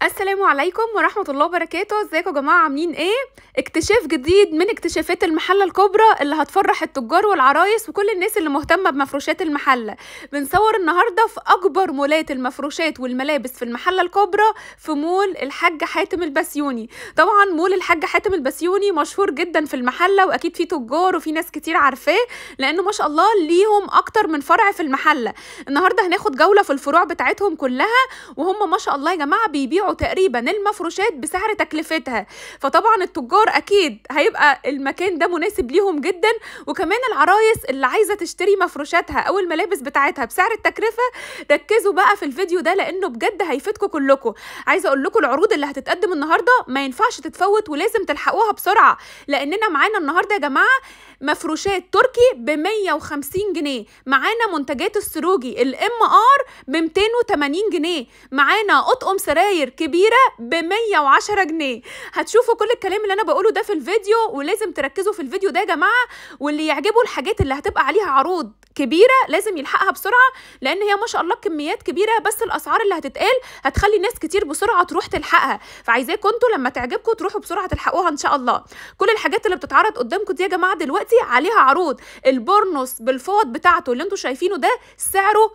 السلام عليكم ورحمة الله وبركاته ازيكم يا جماعة عاملين ايه اكتشاف جديد من اكتشافات المحلة الكبرى اللي هتفرح التجار والعرايس وكل الناس اللي مهتمة بمفروشات المحلة بنصور النهاردة في اكبر مولات المفروشات والملابس في المحلة الكبرى في مول الحاج حاتم البسيوني طبعا مول الحاج حاتم البسيوني مشهور جدا في المحلة واكيد فيه تجار وفي ناس كتير عارفاه لانه ما شاء الله ليهم اكتر من فرع في المحلة النهاردة هناخد جولة في الفروع بتاعتهم كلها وهم ما شاء الله يا جماعة بيبيعوا تقريبا المفروشات بسعر تكلفتها فطبعا التجار اكيد هيبقى المكان ده مناسب ليهم جدا وكمان العرايس اللي عايزه تشتري مفروشاتها او الملابس بتاعتها بسعر التكلفه ركزوا بقى في الفيديو ده لانه بجد هيفيدكم كلكم عايزه اقول لكم العروض اللي هتتقدم النهارده ما ينفعش تتفوت ولازم تلحقوها بسرعه لاننا معانا النهارده يا جماعه مفروشات تركي ب 150 جنيه معانا منتجات السروجي الام ار ب 280 جنيه معانا اطقم سراير كبيره ب 110 جنيه هتشوفوا كل الكلام اللي انا بقوله ده في الفيديو ولازم تركزوا في الفيديو ده يا جماعه واللي يعجبه الحاجات اللي هتبقى عليها عروض كبيره لازم يلحقها بسرعه لان هي ما شاء الله كميات كبيره بس الاسعار اللي هتتقال هتخلي ناس كتير بسرعه تروح تلحقها فعايزاكم انتوا لما تعجبكم تروحوا بسرعه تلحقوها ان شاء الله كل الحاجات اللي بتتعرض قدامكم دي يا جماعه دلوقتي عليها عروض البورنوس بالفوط بتاعته اللي انتوا شايفينه ده سعره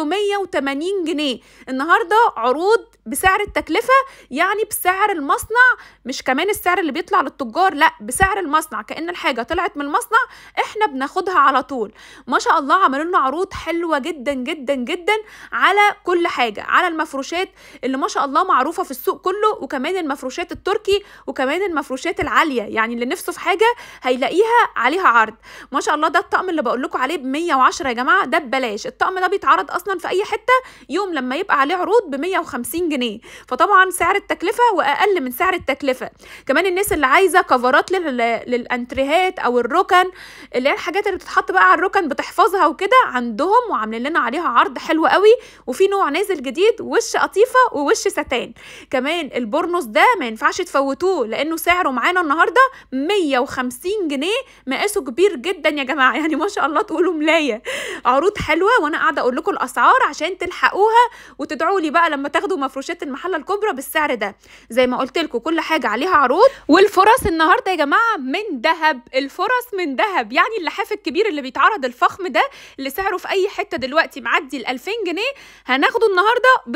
380 جنيه النهارده عروض بسعر التكلفه يعني بسعر المصنع مش كمان السعر اللي بيطلع للتجار لا بسعر المصنع كأن الحاجة طلعت من المصنع احنا بناخدها على طول ما شاء الله عملوا لنا عروض حلوة جدا جدا جدا على كل حاجة على المفروشات اللي ما شاء الله معروفة في السوق كله وكمان المفروشات التركي وكمان المفروشات العالية يعني اللي نفسه في حاجة هيلاقيها عليها عرض ما شاء الله ده الطقم اللي بقول لكم عليه ب 110 يا جماعة ده ببلاش الطقم ده بيتعرض اصلا في اي حتة يوم لما يبقى عليه عروض ب 150 جنيه فطبعا سعر التكلفة واقل من سعر التكلفة كمان الناس اللي عايزه كفرات لل... للانتريهات او الركن اللي هي الحاجات اللي بتتحط بقى على الركن بتحفظها وكده عندهم وعاملين لنا عليها عرض حلو قوي وفي نوع نازل جديد وش قطيفه ووش ستان كمان البورنوس ده ما ينفعش تفوتوه لانه سعره معانا النهارده 150 جنيه مقاسه كبير جدا يا جماعه يعني ما شاء الله تقولوا ملايه عروض حلوه وانا قاعده اقول لكم الاسعار عشان تلحقوها وتدعوا لي بقى لما تاخدوا مفروشات المحله الكبرى بالسعر ده زي ما قلت لكم كل حاجه عليها عروض والفرص النهارده يا جماعه من ذهب الفرص من ذهب يعني اللحاف الكبير اللي بيتعرض الفخم ده اللي سعره في اي حته دلوقتي معدي ال 2000 جنيه هناخده النهارده ب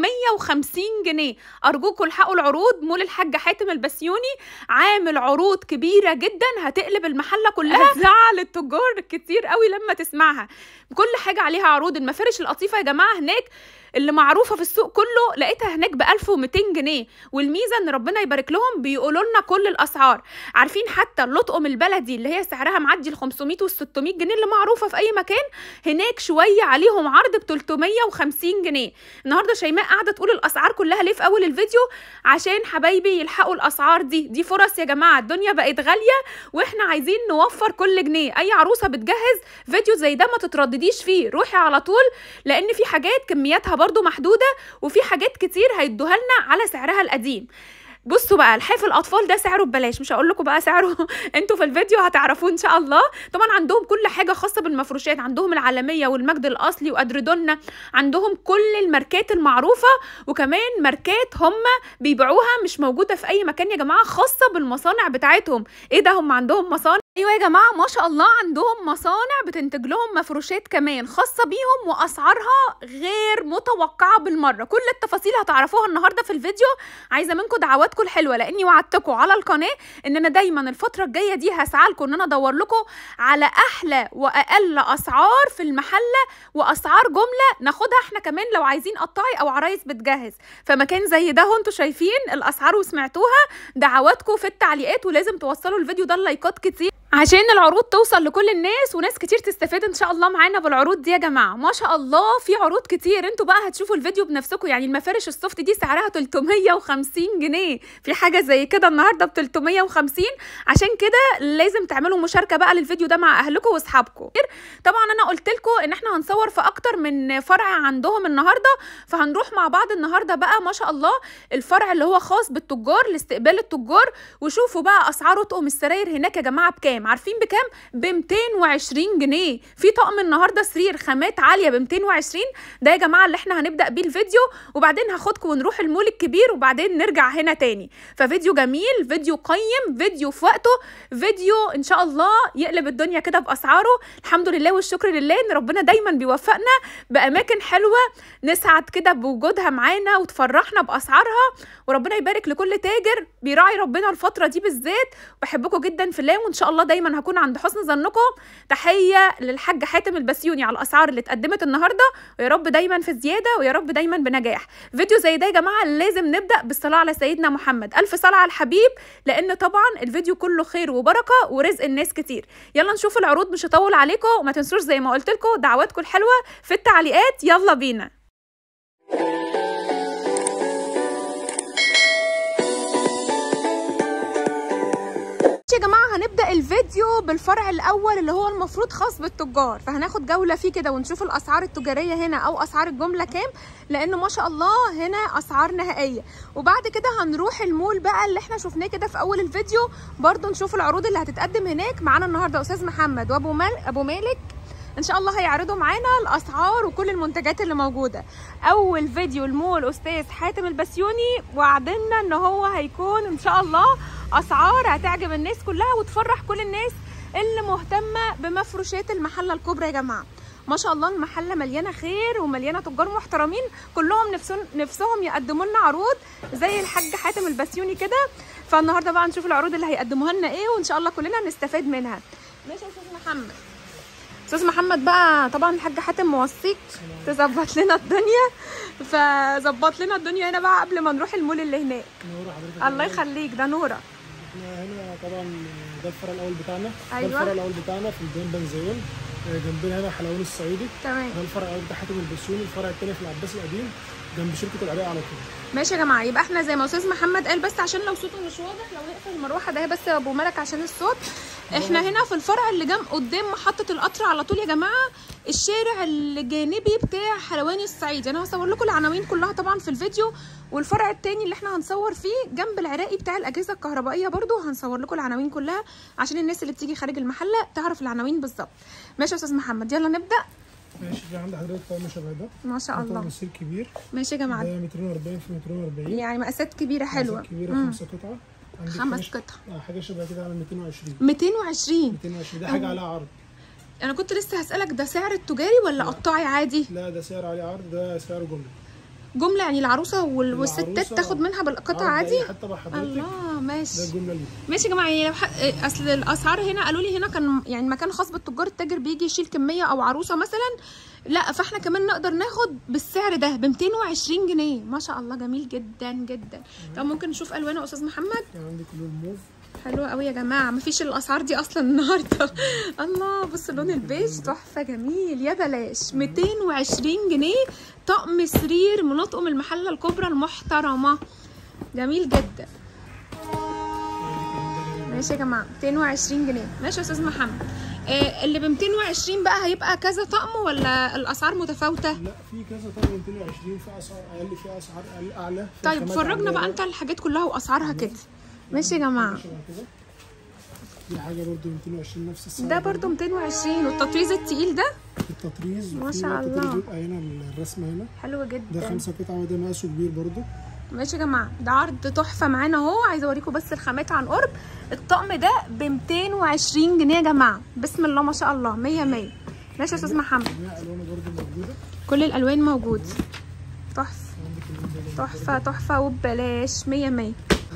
750 جنيه ارجوكم الحقوا العروض مول الحاج حاتم البسيوني عامل عروض كبيره جدا هتقلب المحله كلها هتزعل التجار كتير قوي لما تسمعها كل حاجه عليها عروض المفارش القطيفه يا جماعه هناك اللي معروفه في السوق كله لقيتها هناك ب 1200 جنيه والميزه ان ربنا يبارك لهم بيقولوا لنا كل الاسعار عارفين حتى اللطقم البلدي اللي هي سعرها معدي ال 500 وال 600 جنيه اللي معروفه في اي مكان هناك شويه عليهم عرض ب 350 جنيه النهارده شيماء قاعده تقول الاسعار كلها ليه في اول الفيديو عشان حبايبي يلحقوا الاسعار دي دي فرص يا جماعه الدنيا بقت غاليه واحنا عايزين نوفر كل جنيه اي عروسه بتجهز فيديو زي ده ما تتردديش فيه روحي على طول لان في حاجات كمياتها برضو محدودة وفي حاجات كتير هيدوها لنا على سعرها القديم بصوا بقى لحاف الاطفال ده سعره ببلاش مش هقول لكم بقى سعره انتوا في الفيديو هتعرفوه ان شاء الله طبعا عندهم كل حاجه خاصه بالمفروشات عندهم العالميه والمجد الاصلي وادريدونا عندهم كل الماركات المعروفه وكمان ماركات هم بيبيعوها مش موجوده في اي مكان يا جماعه خاصه بالمصانع بتاعتهم ايه ده هم عندهم مصانع ايوه يا جماعه ما شاء الله عندهم مصانع بتنتج لهم مفروشات كمان خاصه بيهم واسعارها غير متوقعه بالمره كل التفاصيل هتعرفوها النهارده في الفيديو عايزه منكم دعواتكم الحلوه لاني وعدتكم على القناه ان انا دايما الفتره الجايه دي هسعى لكم ان انا ادور لكم على احلى واقل اسعار في المحله واسعار جمله ناخدها احنا كمان لو عايزين قطاعي او عرايس بتجهز فمكان زي ده انتوا شايفين الاسعار وسمعتوها دعواتكم في التعليقات ولازم توصلوا الفيديو ده لايكات كتير عشان العروض توصل لكل الناس وناس كتير تستفاد ان شاء الله معانا بالعروض دي يا جماعه ما شاء الله في عروض كتير انتوا بقى هتشوفوا الفيديو بنفسكم يعني المفارش السوفت دي سعرها 350 جنيه في حاجه زي كده النهارده ب 350 عشان كده لازم تعملوا مشاركه بقى للفيديو ده مع اهلكم واصحابكم طبعا انا قلت لكم ان احنا هنصور في اكتر من فرع عندهم النهارده فهنروح مع بعض النهارده بقى ما شاء الله الفرع اللي هو خاص بالتجار لاستقبال التجار وشوفوا بقى اسعار اطقم السراير هناك يا جماعه بكام بكام عارفين بكام ب 220 جنيه في طقم النهارده سرير خامات عاليه ب 220 ده يا جماعه اللي احنا هنبدا بيه الفيديو وبعدين هاخدكم ونروح المول الكبير وبعدين نرجع هنا تاني ففيديو جميل فيديو قيم فيديو في وقته فيديو ان شاء الله يقلب الدنيا كده باسعاره الحمد لله والشكر لله ان ربنا دايما بيوفقنا باماكن حلوه نسعد كده بوجودها معانا وتفرحنا باسعارها وربنا يبارك لكل تاجر بيراعي ربنا الفتره دي بالذات بحبكم جدا في الله وان شاء الله دايما هكون عند حسن ظنكم تحيه للحاج حاتم البسيوني على الاسعار اللي اتقدمت النهارده ويا رب دايما في زياده ويا رب دايما بنجاح فيديو زي ده يا جماعه لازم نبدا بالصلاه على سيدنا محمد الف صلاه على الحبيب لان طبعا الفيديو كله خير وبركه ورزق الناس كتير يلا نشوف العروض مش هطول عليكم وما تنسوش زي ما قلت لكم دعواتكم الحلوه في التعليقات يلا بينا يا جماعه هنبدا الفيديو بالفرع الاول اللي هو المفروض خاص بالتجار فهناخد جوله فيه كده ونشوف الاسعار التجاريه هنا او اسعار الجمله كام لانه ما شاء الله هنا اسعار نهائيه وبعد كده هنروح المول بقى اللي احنا شفناه كده في اول الفيديو برضو نشوف العروض اللي هتتقدم هناك معانا النهارده استاذ محمد وابو مال ابو مالك ان شاء الله هيعرضوا معانا الاسعار وكل المنتجات اللي موجوده اول فيديو المول استاذ حاتم البسيوني وعدنا ان هو هيكون ان شاء الله اسعار هتعجب الناس كلها وتفرح كل الناس اللي مهتمه بمفروشات المحله الكبرى يا جماعه ما شاء الله المحله مليانه خير ومليانه تجار محترمين كلهم نفسهم نفسهم يقدموا لنا عروض زي الحاج حاتم البسيوني كده فالنهارده بقى نشوف العروض اللي هيقدموها لنا ايه وان شاء الله كلنا نستفاد منها ماشي يا استاذ محمد استاذ محمد بقى طبعا الحاج حاتم موصيك تظبط لنا الدنيا فظبط لنا الدنيا هنا بقى قبل ما نروح المول اللي هناك نورة حضرتك الله يخليك ده نوره احنا هنا طبعا ده الفرع الاول بتاعنا أيوة. ده الفرع الاول بتاعنا في ميدان بنزيون آه، جنبنا هنا حلوان الصعيدي تمام ده الفرع الاول بتاع حاتم البسيوني الفرع الثاني في العباس القديم جنب شركه العراق على طول ماشي يا جماعه يبقى احنا زي ما استاذ محمد قال بس عشان لو صوته مش واضح لو نقفل المروحه ده بس يا ابو ملك عشان الصوت احنا هنا في الفرع اللي جنب قدام محطه القطر على طول يا جماعه الشارع الجانبي بتاع حلواني الصعيدي انا هصور لكم العناوين كلها طبعا في الفيديو والفرع التاني اللي احنا هنصور فيه جنب العراقي بتاع الاجهزه الكهربائيه برضو هنصور لكم العناوين كلها عشان الناس اللي بتيجي خارج المحله تعرف العناوين بالظبط ماشي يا استاذ محمد يلا نبدا ماشي في عند حضرتك طقم شبه ده ما شاء ده الله طقم سير كبير ماشي يا جماعه ده 240 في 240 يعني مقاسات كبيره حلوه مقاسات كبيره مم. خمسه قطعه عندك خمس حاجة- قطع. اه حاجه شبه كده على 220 220 220 ده حاجه عليها عرض انا كنت لسه هسألك ده سعر التجاري ولا قطاعي عادي لا ده سعر عليه عرض ده سعر جمله جملة يعني العروسة وال- والستات العروسة تاخد منها بالقطع عرض عادي أي حتى مع حضرتك الله ده ماشي الجمله اللي ماشي يا جماعه يعني لو ح- إيه، اصل الاسعار هنا قالوا لي هنا كان يعني مكان خاص بالتجار التاجر بيجي يشيل كميه او عروسه مثلا لا فاحنا كمان نقدر ناخد بالسعر ده ب 220 جنيه ما شاء الله جميل جدا جدا طب ممكن نشوف الوانه يا استاذ محمد في عندك لون موف حلوة قوي يا جماعة مفيش الأسعار دي أصلا النهاردة الله بص لون البيج تحفة جميل يا بلاش 220 جنيه طقم سرير من أطقم المحلة الكبرى المحترمة جميل جدا ماشي يا جماعة 220 جنيه ماشي يا أستاذ محمد آه اللي ب 220 بقى هيبقى كذا طقم ولا الأسعار متفاوتة؟ لا في كذا طبعا 220 في اسعار اقل في اسعار اقل اعلى في طيب خامات فرجنا عالية. بقى أنت الحاجات كلها وأسعارها كده ماشي يا جماعة شبه كده دي حاجه برضو 220 نفس السعر ده برضو 220 والتطريز التقيل ده التطريز ما وفي شاء بقى التطريز الله. بيبقى هنا الرسمه هنا حلو ده جدا خمسة قطع وده مقاسه كبير برضو ماشي يا جماعه ده عرض تحفه معانا اهو عايزه اوريكم بس الخامات عن قرب الطقم ده ب 220 جنيه يا جماعه بسم الله ما شاء الله 100 100 ماشي يا استاذ محمد جميع الوانه برضو موجوده كل الالوان موجود تحفه عندك اللون ده برضو. تحفه تحفه وببلاش 100 100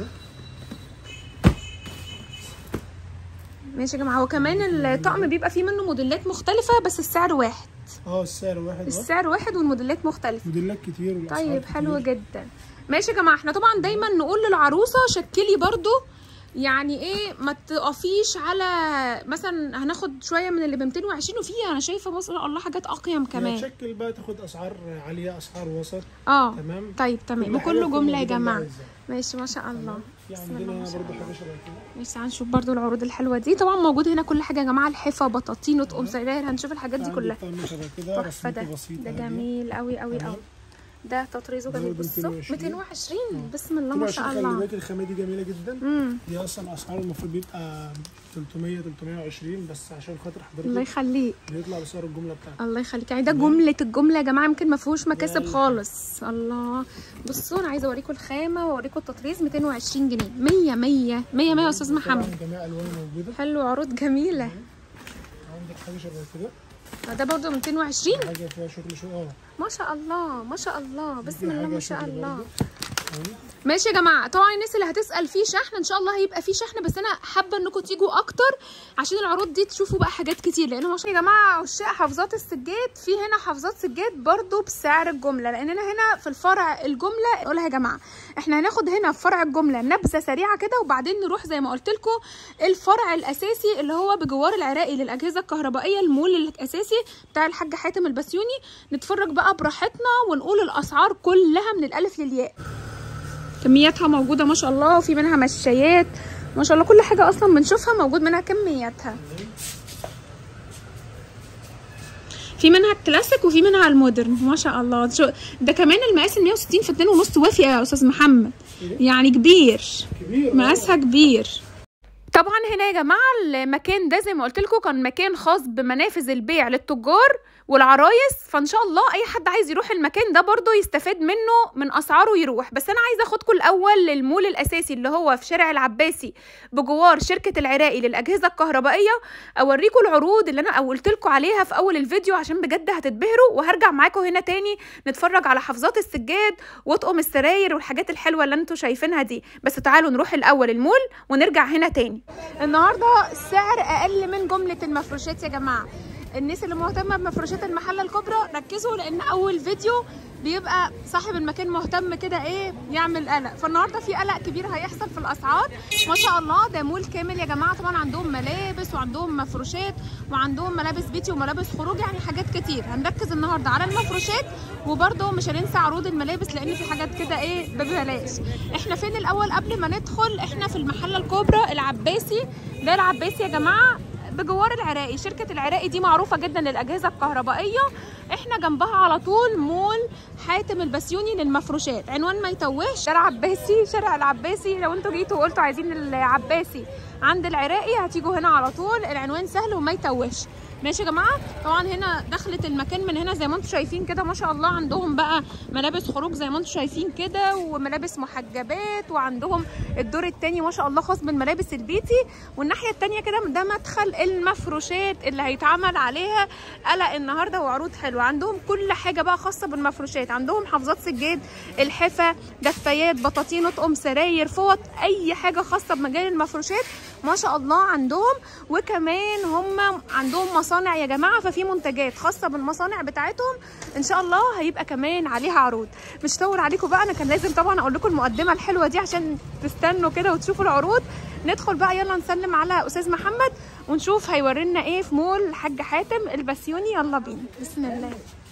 ماشي يا جماعه وكمان الطقم بيبقى فيه منه موديلات مختلفه بس السعر واحد اه السعر واحد اه السعر واحد والموديلات مختلفه موديلات كتير والاسعار طيب حلو كتير. جدا ماشي يا جماعه احنا طبعا دايما نقول للعروسه شكلي برضو يعني ايه ما تقفيش على مثلا هناخد شويه من اللي ب 220 وفي انا شايفه ما شاء الله حاجات اقيم كمان تشكل بقى تاخد اسعار عاليه اسعار وسط اه تمام طيب تمام كل حاجة وكله تكون جمله يا موجودة جماعه عندها إزاي. ماشي ما شاء الله في بسم الله عندنا ما هنا شاء برضو الله حاجه شبه كده ماشي هنشوف برضو العروض الحلوه دي طبعا موجود هنا كل حاجه يا جماعه الحفه بطاطين وطقم سراير هنشوف الحاجات دي عندك كلها طقم شبه كده تحفه ده رسمته بسيطه ده هادية. جميل قوي قوي تمام. قوي ده تطريزه ده جميل ب بصوا 220. 220 بسم الله ما شاء خلي الله بالك الخامه دي جميله جدا امم دي اصلا اسعار المفروض بيبقى 300 320 بس عشان خاطر الله حضرتك يخليك بيطلع بسعر الجمله بتاعتك الله يخليك يعني ده جملة الجملة يا جماعة يمكن ما فيهوش مكاسب لا. خالص الله بصوا انا عايزة اوريكم الخامة واوريكم التطريز 220 جنيه 100 100 100 100 يا استاذ محمد طبعاً جميع الوان موجوده حلو عروض جميلة عندك حاجه شبه كده ده برضو 220 حاجه فيها شغل شو اه ما شاء الله ما شاء الله بسم دي الله حاجة ما شاء شغل الله برضه. تمام. ماشي يا جماعه طبعا الناس اللي هتسال فيه شحن ان شاء الله هيبقى فيه شحن بس انا حابه انكم تيجوا اكتر عشان العروض دي تشوفوا بقى حاجات كتير لان ما شاء الله يا جماعه عشاق حافظات السجاد في هنا حافظات سجاد برضو بسعر الجمله لاننا هنا في الفرع الجمله نقولها يا جماعه احنا هناخد هنا في فرع الجمله نبذه سريعه كده وبعدين نروح زي ما قلت لكم الفرع الاساسي اللي هو بجوار العراقي للاجهزه الكهربائيه المول الاساسي بتاع الحاج حاتم البسيوني نتفرج بقى براحتنا ونقول الاسعار كلها من الالف للياء كمياتها موجودة ما شاء الله وفي منها مشايات ما شاء الله كل حاجة أصلا بنشوفها موجود منها كمياتها في منها الكلاسيك وفي منها المودرن ما شاء الله شو ده كمان المقاس ال 160 في 2 ونص وافي يا استاذ محمد يعني كبير كبير مقاسها كبير طبعا هنا يا جماعه المكان ده زي ما قلت لكم كان مكان خاص بمنافذ البيع للتجار والعرايس فان شاء الله اي حد عايز يروح المكان ده برضه يستفاد منه من اسعاره يروح بس انا عايزه اخدكم الاول للمول الاساسي اللي هو في شارع العباسي بجوار شركه العراقي للاجهزه الكهربائيه اوريكم العروض اللي انا قلت لكم عليها في اول الفيديو عشان بجد هتتبهروا وهرجع معاكم هنا تاني نتفرج على حفظات السجاد واطقم السراير والحاجات الحلوه اللي انتوا شايفينها دي بس تعالوا نروح الاول المول ونرجع هنا تاني النهارده السعر اقل من جمله المفروشات يا جماعه الناس اللي مهتمه بمفروشات المحله الكبرى ركزوا لان اول فيديو بيبقى صاحب المكان مهتم كده ايه يعمل قلق فالنهارده في قلق كبير هيحصل في الاسعار ما شاء الله ده مول كامل يا جماعه طبعا عندهم ملابس وعندهم مفروشات وعندهم ملابس بيتي وملابس خروج يعني حاجات كتير هنركز النهارده على المفروشات وبرده مش هننسى عروض الملابس لان في حاجات كده ايه ببلاش احنا فين الاول قبل ما ندخل احنا في المحله الكبرى العباسي ده العباسي يا جماعه بجوار العراقي شركة العراقي دي معروفة جدا للأجهزة الكهربائية احنا جنبها على طول مول حاتم البسيوني للمفروشات عنوان ما يتوهش شارع عباسي شارع العباسي لو انتوا جيتوا وقلتوا عايزين العباسي عند العراقي هتيجوا هنا على طول العنوان سهل وما يتوهش ماشي يا جماعه طبعا هنا دخلت المكان من هنا زي ما انتم شايفين كده ما شاء الله عندهم بقى ملابس خروج زي ما انتم شايفين كده وملابس محجبات وعندهم الدور التاني ما شاء الله خاص بالملابس البيتي والناحيه التانيه كده ده مدخل المفروشات اللي هيتعمل عليها قلق النهارده وعروض حلوه عندهم كل حاجه بقى خاصه بالمفروشات عندهم حافظات سجاد الحفه دفايات بطاطين اطقم سراير فوط اي حاجه خاصه بمجال المفروشات ما شاء الله عندهم وكمان هم عندهم مصانع يا جماعه ففي منتجات خاصه بالمصانع بتاعتهم ان شاء الله هيبقى كمان عليها عروض مش طول عليكم بقى انا كان لازم طبعا اقول لكم المقدمه الحلوه دي عشان تستنوا كده وتشوفوا العروض ندخل بقى يلا نسلم على استاذ محمد ونشوف هيورينا ايه في مول الحاج حاتم البسيوني يلا بينا بسم الله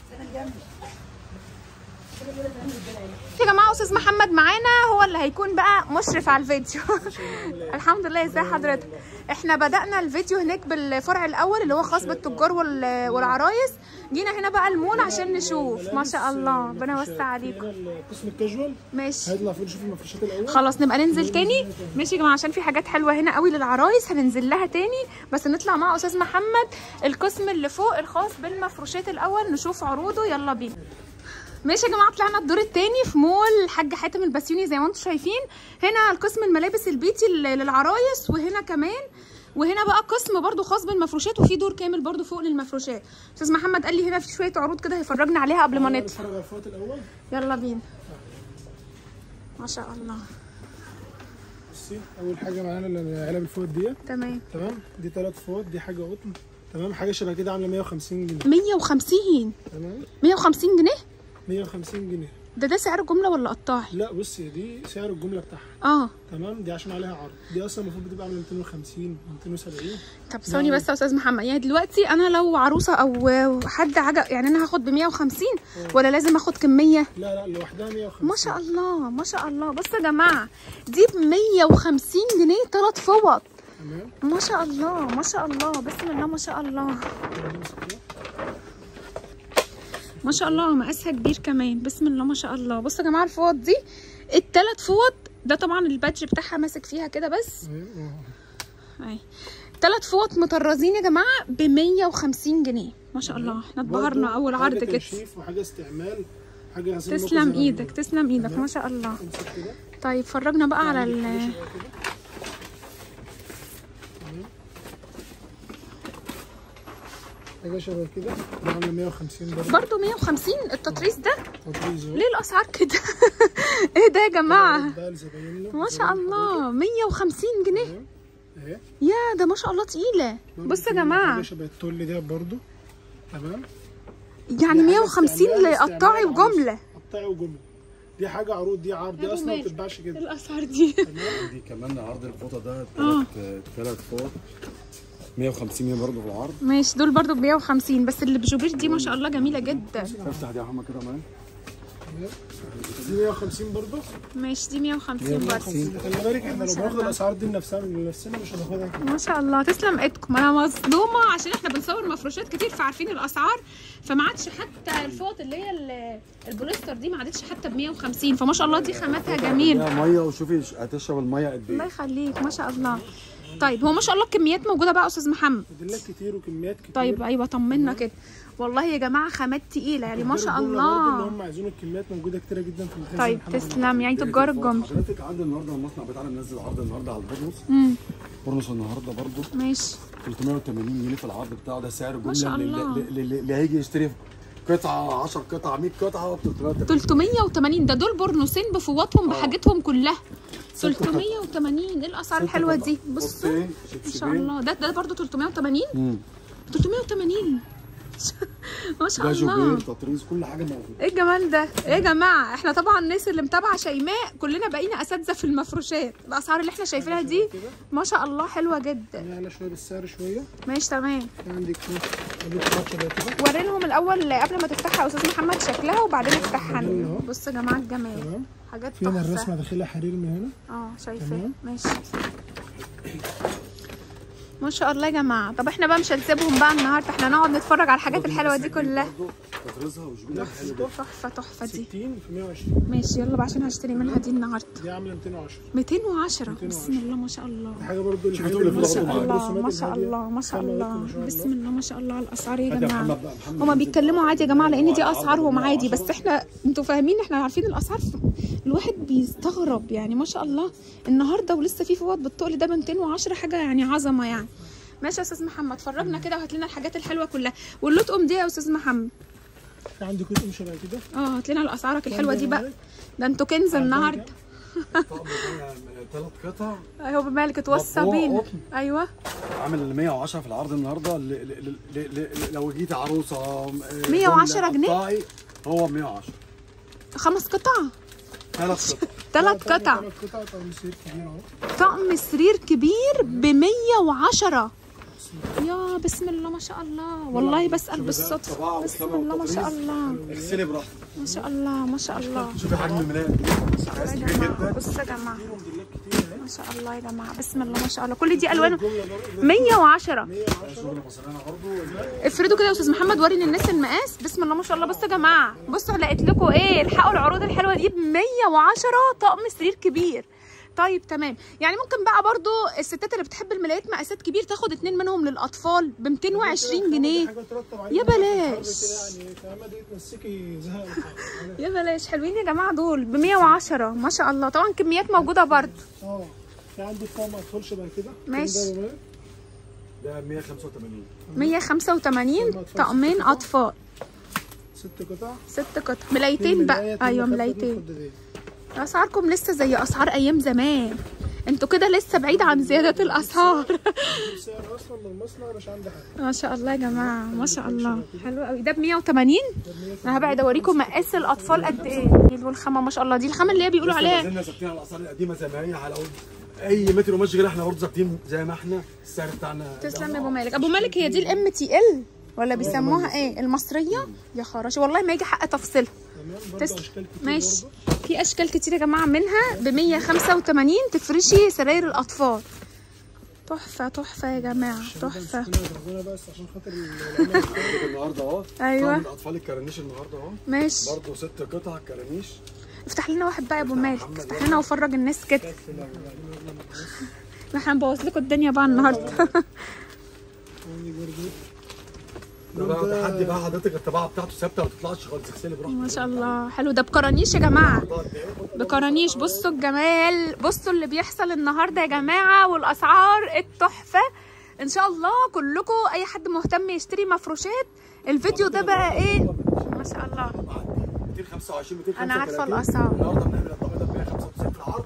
يا جماعه استاذ محمد معانا هو اللي هيكون بقى مشرف على الفيديو الحمد لله ازي حضرتك احنا بدانا الفيديو هناك بالفرع الاول اللي هو خاص بالتجار وال- والعرايس جينا هنا بقى المول عشان نشوف ما شاء الله ربنا يوسع عليكم هنا القسم الكاجوال ماشي هيطلع فوق نشوف المفروشات الاول خلاص نبقى ننزل تاني ماشي يا جماعه عشان في حاجات حلوه هنا قوي للعرايس هننزل لها تاني بس نطلع مع استاذ محمد القسم اللي فوق الخاص بالمفروشات الاول نشوف عروضه يلا بينا ماشي يا جماعه طلعنا الدور التاني في مول الحاج حاتم البسيوني زي ما انتم شايفين هنا القسم الملابس البيتي لل- للعرايس وهنا كمان وهنا بقى قسم برضو خاص بالمفروشات وفي دور كامل برضو فوق للمفروشات استاذ محمد قال لي هنا في شويه عروض كده هيفرجنا عليها قبل ما نطلع نتفرج على الفوط الاول يلا بينا ما شاء الله بصي اول حاجه معانا اللي علب الفوط ديت تمام تمام دي ثلاث فوط دي حاجه قطن تمام حاجه شبه كده عامله 150 جنيه 150 تمام 150 جنيه 150 جنيه ده ده سعر جمله ولا قطاعي لا بصي دي سعر الجمله بتاعها اه تمام دي عشان عليها عرض دي اصلا المفروض بتبقى عامله 250 270 طب ثواني بس يا استاذ محمد يعني دلوقتي انا لو عروسه او حد عجب يعني انا هاخد ب 150 ولا لازم اخد كميه لا لا لوحدها 150 ما شاء الله ما شاء الله بصوا يا جماعه دي ب 150 جنيه ثلاث فوط تمام ما شاء الله ما شاء الله بسم الله ما شاء الله نمسك كده. ما شاء الله مقاسها كبير كمان بسم الله ما شاء الله بصوا يا جماعه الفوط دي التلات فوط ده طبعا البادج بتاعها ماسك فيها كده بس ايوه اهي تلات فوط مطرزين يا جماعه ب 150 جنيه ما شاء الله احنا اتبهرنا برضو اول حاجة عرض كده تنشيف وحاجه استعمال حاجه غسيل مكوى تسلم زي ايدك ما تسلم ايدك تمام. ما شاء الله امسك كده طيب فرجنا بقى على ال عندك حاجة شبه كده. تمام. حاجه شبه كده ده عامله 150 برضه برضو 150 التطريز ده تطريز اهو ليه الاسعار كده ايه ده يا جماعه بقى لزبايننا ما شاء الله 150 جنيه تمام. اهي يا ده ما شاء الله تقيله برضه بصوا يا في جماعه حاجه شبه التل ده برضه تمام يعني دي حاجة 150 استعمال- لقطاعي استعمال وجمله قطعي وجمله دي حاجه عروض دي عرض دي أبو اصلا ما مالك. بتتباعش كده الاسعار دي تمام دي كمان عرض الفوطه ده آه. ثلاث ثلاث فوط 150 جنيه برضه في العرض ماشي دول برضو ب 150 بس اللي بجوبير دي ما شاء الله جميله جدا افتح دي يا محمد كده معايا دي 150 برضه ماشي دي 150 برضه 150 خلي بالك احنا لو شاء بناخد الله. الاسعار دي لنفسنا لنفسنا مش هناخدها كده ما شاء الله تسلم ايدكم انا مصدومه عشان احنا بنصور مفروشات كتير فعارفين الاسعار فما عادش حتى الفوط اللي هي ال- البوليستر دي ما عادتش حتى ب 150 فما شاء الله دي خاماتها جميل فيها ميه وشوفي هتشرب الميه قد الله ايه يخليك ما شاء الله طيب هو ما شاء الله الكميات موجوده بقى يا استاذ محمد موديلات كتير وكميات كتير طيب ايوه طمنا كده والله يا جماعه خامات تقيله يعني ما شاء غير الجملة برضه اللي الله هم عايزينه الكميات موجوده كتير جدا في المخازن طيب الحمد لله. تسلم يعني تجار الجمله حضرتك عندي النهارده المصنع بتاعنا منزل عرض النهارده على البورنوس امم بورنوس النهارده برضه ماشي 380 جنيه في العرض بتاعه ده سعر ما شاء جمله الله. اللي, اللي, اللي هيجي يشتري قطعه 10 قطع 100 قطعه ب 380 380 ده دول برنوسين بفوطهم بحاجتهم كلها 380 ايه الاسعار الحلوه دي بصوا ما شاء الله ده ده برضه 380 امم 380 ما شاء ده الله جوبير تطريز كل حاجه موجوده ايه الجمال ده ايه يا جماعه احنا طبعا الناس اللي متابعه شيماء كلنا بقينا اساتذه في المفروشات الاسعار اللي احنا شايفينها دي ما شاء الله حلوه جدا نعلى شويه بالسعر شويه ماشي تمام في عندك عندك حاجات شبه كده وري لهم الاول قبل ما تفتحها يا استاذ محمد شكلها وبعدين افتحها جميل لنا. أهو. بصوا يا جماعه الجمال تمام حاجات في هنا الرسمه تحفه داخلها حرير من هنا اه شايفاه تمام. ماشي ما شاء الله يا جماعه طب احنا بقى مش هنسيبهم بقى النهارده احنا نقعد نتفرج على الحاجات الحلوه دي كلها تطريزها وجوبير حلو جدا تحفه تحفه دي 60 في 120 ماشي يلا بقى عشان هشتري منها دي النهارده دي عامله 210 210 210. بسم الله ما شاء الله دي حاجه برضه شوفي الحاجات دول اللي اللي ما في شاء العرض الله الرسومات ما شاء الهادية. الله ما شاء خلي بالك الله ما شاء الله. بسم الله ما شاء الله على الاسعار يا هات يا جماعه محمد بقى، محمد هما نزل. بيتكلموا عادي يا جماعه لان دي على عرض اسعارهم عادي 110. بس احنا انتوا فاهمين احنا عارفين الاسعار ف- الواحد بيستغرب يعني ما شاء الله النهارده ولسه في فوط بالتقل ده ب 210 حاجه يعني عظمه يعني ماشي يا استاذ محمد فرجنا كده وهات لنا الحاجات الحلوه كلها واللطقم دي يا استاذ محمد في عندك كتب شبه كده اه هات لنا الاسعارك الحلوه دي بقى ده انتوا كنز النهارده طقم ثلاث قطع اهو بمالك توصى مطبوع بينا قطن. ايوه عامل 110 في العرض النهارده ل- ل- ل- ل- ل- لو جيت عروسه آه، 110 جملة جنيه؟ قطاعي، هو 110 خمس قطع ثلاث قطع ثلاث قطع ثلاث قطع طقم سير كبير اهو طقم سرير كبير ب 110 يا بسم الله ما شاء الله والله بسأل بالصدفة بسم الله ما شاء الله اغسلي براحتك ما شاء الله ما شاء الله شوفي حجم الملاية يا جماعة بصوا يا جماعة موديلات كتير اهي ما شاء الله يا جماعة بسم الله ما شاء الله كل دي ألوان الجمله برضه 110 شغل مصرينا برضه افردوا كده يا استاذ محمد وري للناس المقاس بسم الله ما شاء الله بصوا يا جماعه بصوا لقيت لكم ايه الحقوا العروض الحلوه دي ب 110 طقم سرير كبير طيب تمام يعني ممكن بقى برضو الستات اللي بتحب الملايات مقاسات كبير تاخد اتنين منهم للاطفال ب 220 جنيه حاجه ترتب عليها يا كده بلاش. يعني فاهمه دي تمسكي زهق الحاجة. يا بلاش حلوين يا جماعه دول ب 110 ما شاء الله طبعا كميات موجوده برضو اه في عندك طقم اطفال شبه كده ماشي. كل ده بمية. ده 185 185 طقمين اطفال ست قطع ست قطع ملايتين بقى ايوه ملايتين اسعاركم لسه زي اسعار ايام زمان انتوا كده لسه بعيد عن زيادة الاسعار السعر اصلا من المصنع مش عندي حاجه ما شاء الله يا جماعه ما شاء الله حلو قوي ده ب 180 انا هبعد اوريكم مقاس الاطفال قد ايه والخامه ما شاء الله دي الخامه اللي هي بيقولوا عليها زلنا ثابتين على الاسعار القديمه زي ما هي على اي متر وماشي غير احنا برضه ثابتين زي ما احنا السعر بتاعنا تسلم يا ابو مالك ابو مالك هي دي الام تي ال ولا بيسموها ايه المصريه يا خراشي والله ما يجي حق تفصيلها تمام برضه تسلم اشكال كتير ماشي برضه. في اشكال كتير يا جماعه منها ب 185 تفرشي سراير الاطفال تحفه تحفه يا جماعه تحفه ربنا بس عشان خاطر العمل عندك النهارده اهو أيوة. طقم الاطفال الكرانيش النهارده اهو ماشي برضه ست قطع كرانيش افتح لنا واحد بقى يا ابو مالك افتح لنا وفرج الناس كده احنا هنبوظ لكم الدنيا بقى النهارده عندي برضه ده بقى تحدي بقى حضرتك الطباعه بتاعته ثابته ما تطلعش خالص اغسلي براحتك ما شاء الله حلو ده بكرانيش يا جماعه بكرانيش بصوا الجمال بصوا اللي بيحصل النهارده يا جماعه والاسعار التحفه ان شاء الله كلكم اي حد مهتم يشتري مفروشات الفيديو ده بقى ايه ما شاء الله 225 235 أنا عارفة الأسعار. النهارده بنعمل الطبق ده ب 195 في العرض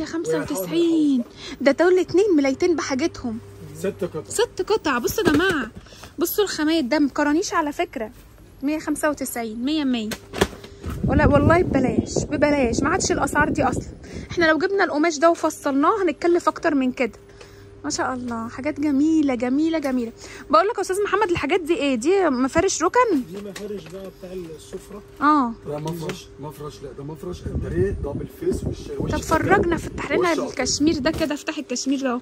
195 ده دول اتنين ملايتين بحاجتهم ست قطع ست قطع بصوا يا جماعه بصوا الخامات ده مكرانيش على فكره 195 100 100 ولا والله ببلاش ببلاش ما عادش الاسعار دي اصلا احنا لو جبنا القماش ده وفصلناه هنتكلف اكتر من كده ما شاء الله حاجات جميله جميله جميله بقول لك يا استاذ محمد الحاجات دي ايه دي مفارش ركن دي مفارش بقى بتاع السفره اه ده مفرش مفرش لا ده مفرش انتريه دبل فيس وش وش طب ستان. فرجنا فتح لنا وش أبيض. الكشمير ده كده افتح الكشمير ده اهو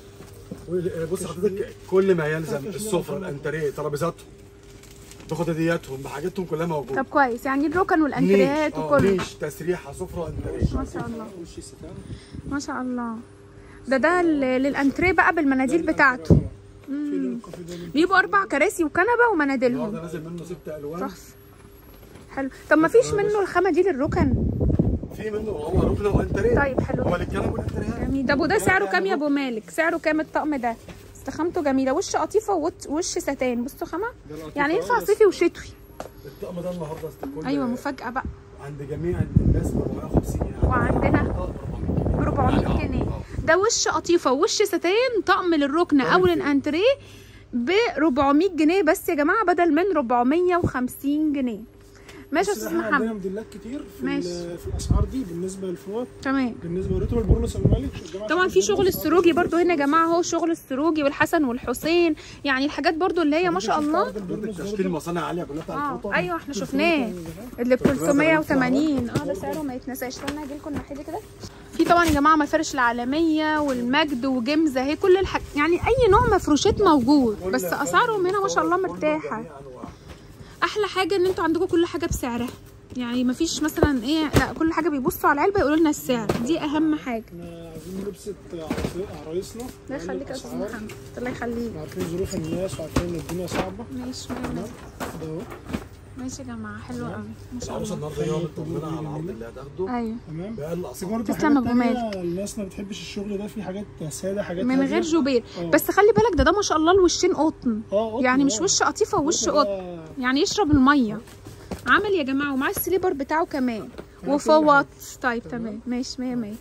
بص حضرتك كل ما يلزم السفره الانتريه ترابيزاتهم بخددياتهم بحاجاتهم كلها موجوده طب كويس يعني الركن والانتريهات نيش، آه، وكله نيش تسريحه سفره انتريه ما شاء الله وش ستان ما شاء الله ده ده ل- للانتريه بقى بالمناديل بتاعته في لون كافي ده بيبقوا اربع كراسي وكنبه ومناديلهم النهارده نازل منه ست الوان تحفه حلو طب ما فيش منه الخامه دي للركن في منه هو ركنه وانتريه طيب حلو هو للكنب والانتريهات جميل ده ابو ده سعره كام يا ابو مالك سعره كام الطقم ده استخامته جميله وش قطيفه ووت- وش ستان بصوا خامه ده القطيفة يعني ينفع بس. صيفي وشتوي الطقم ده النهارده كل ايوه مفاجاه بقى عند جميع الناس ب 450 يعني وعندنا ب 400 جنيه ده وش قطيفه ووش ستان طقم للركن او للانتريه ب 400 جنيه بس يا جماعه بدل من 450 جنيه ماشي يا بس استاذ احنا عندنا محمد موديلات كتير في, ماشي. ال- في الاسعار دي بالنسبه للفوط تمام بالنسبه لرتب البورنوس ابو مالك الجماعة طبعا في شغل السروجي برضو هنا يا جماعه اهو شغل السروجي والحسن والحسين يعني الحاجات برضو اللي هي ما شاء الله تشكيل مصانع عاليه كلها بتاع اه الفوطه ايوه احنا شفناه اللي ب 380 اه ده سعره ما يتنساش استنى اجي لكم الناحيه دي كده في طبعا يا جماعه مفارش العالميه والمجد وجمزه اهي كل الحاج يعني اي نوع مفروشات موجود بس اسعارهم هنا ما شاء الله مرتاحه احلى حاجه ان انتوا عندكم كل حاجه بسعرها يعني مفيش مثلا ايه لا كل حاجه بيبصوا على العلبه يقولوا لنا السعر دي اهم حاجه احنا عايزين نبسط عرايس- عرايسنا الله يخليك يا استاذ محمد الله يخليك احنا عارفين ظروف الناس وعارفين ان الدنيا صعبه ماشي مية تمام مية. ده اهو ماشي يا جماعه حلو قوي ما شاء العروسه الله النهارده يوم مطمنه على العرض اللي هتاخده ايوه تمام باقل بس اسعار برضه تسلم حاجات أبو تانية الناس ما بتحبش الشغل ده في حاجات ساده حاجات من هادية. غير جوبير اه. بس خلي بالك ده ده ما شاء الله الوشين قطن اه قطن، يعني مش اه. وش قطيفه ووش قطن قطن ده يعني يشرب الميه عامل يا جماعه ومعاه السليبر بتاعه كمان كل وفوط طيب تمام ماشي 100 100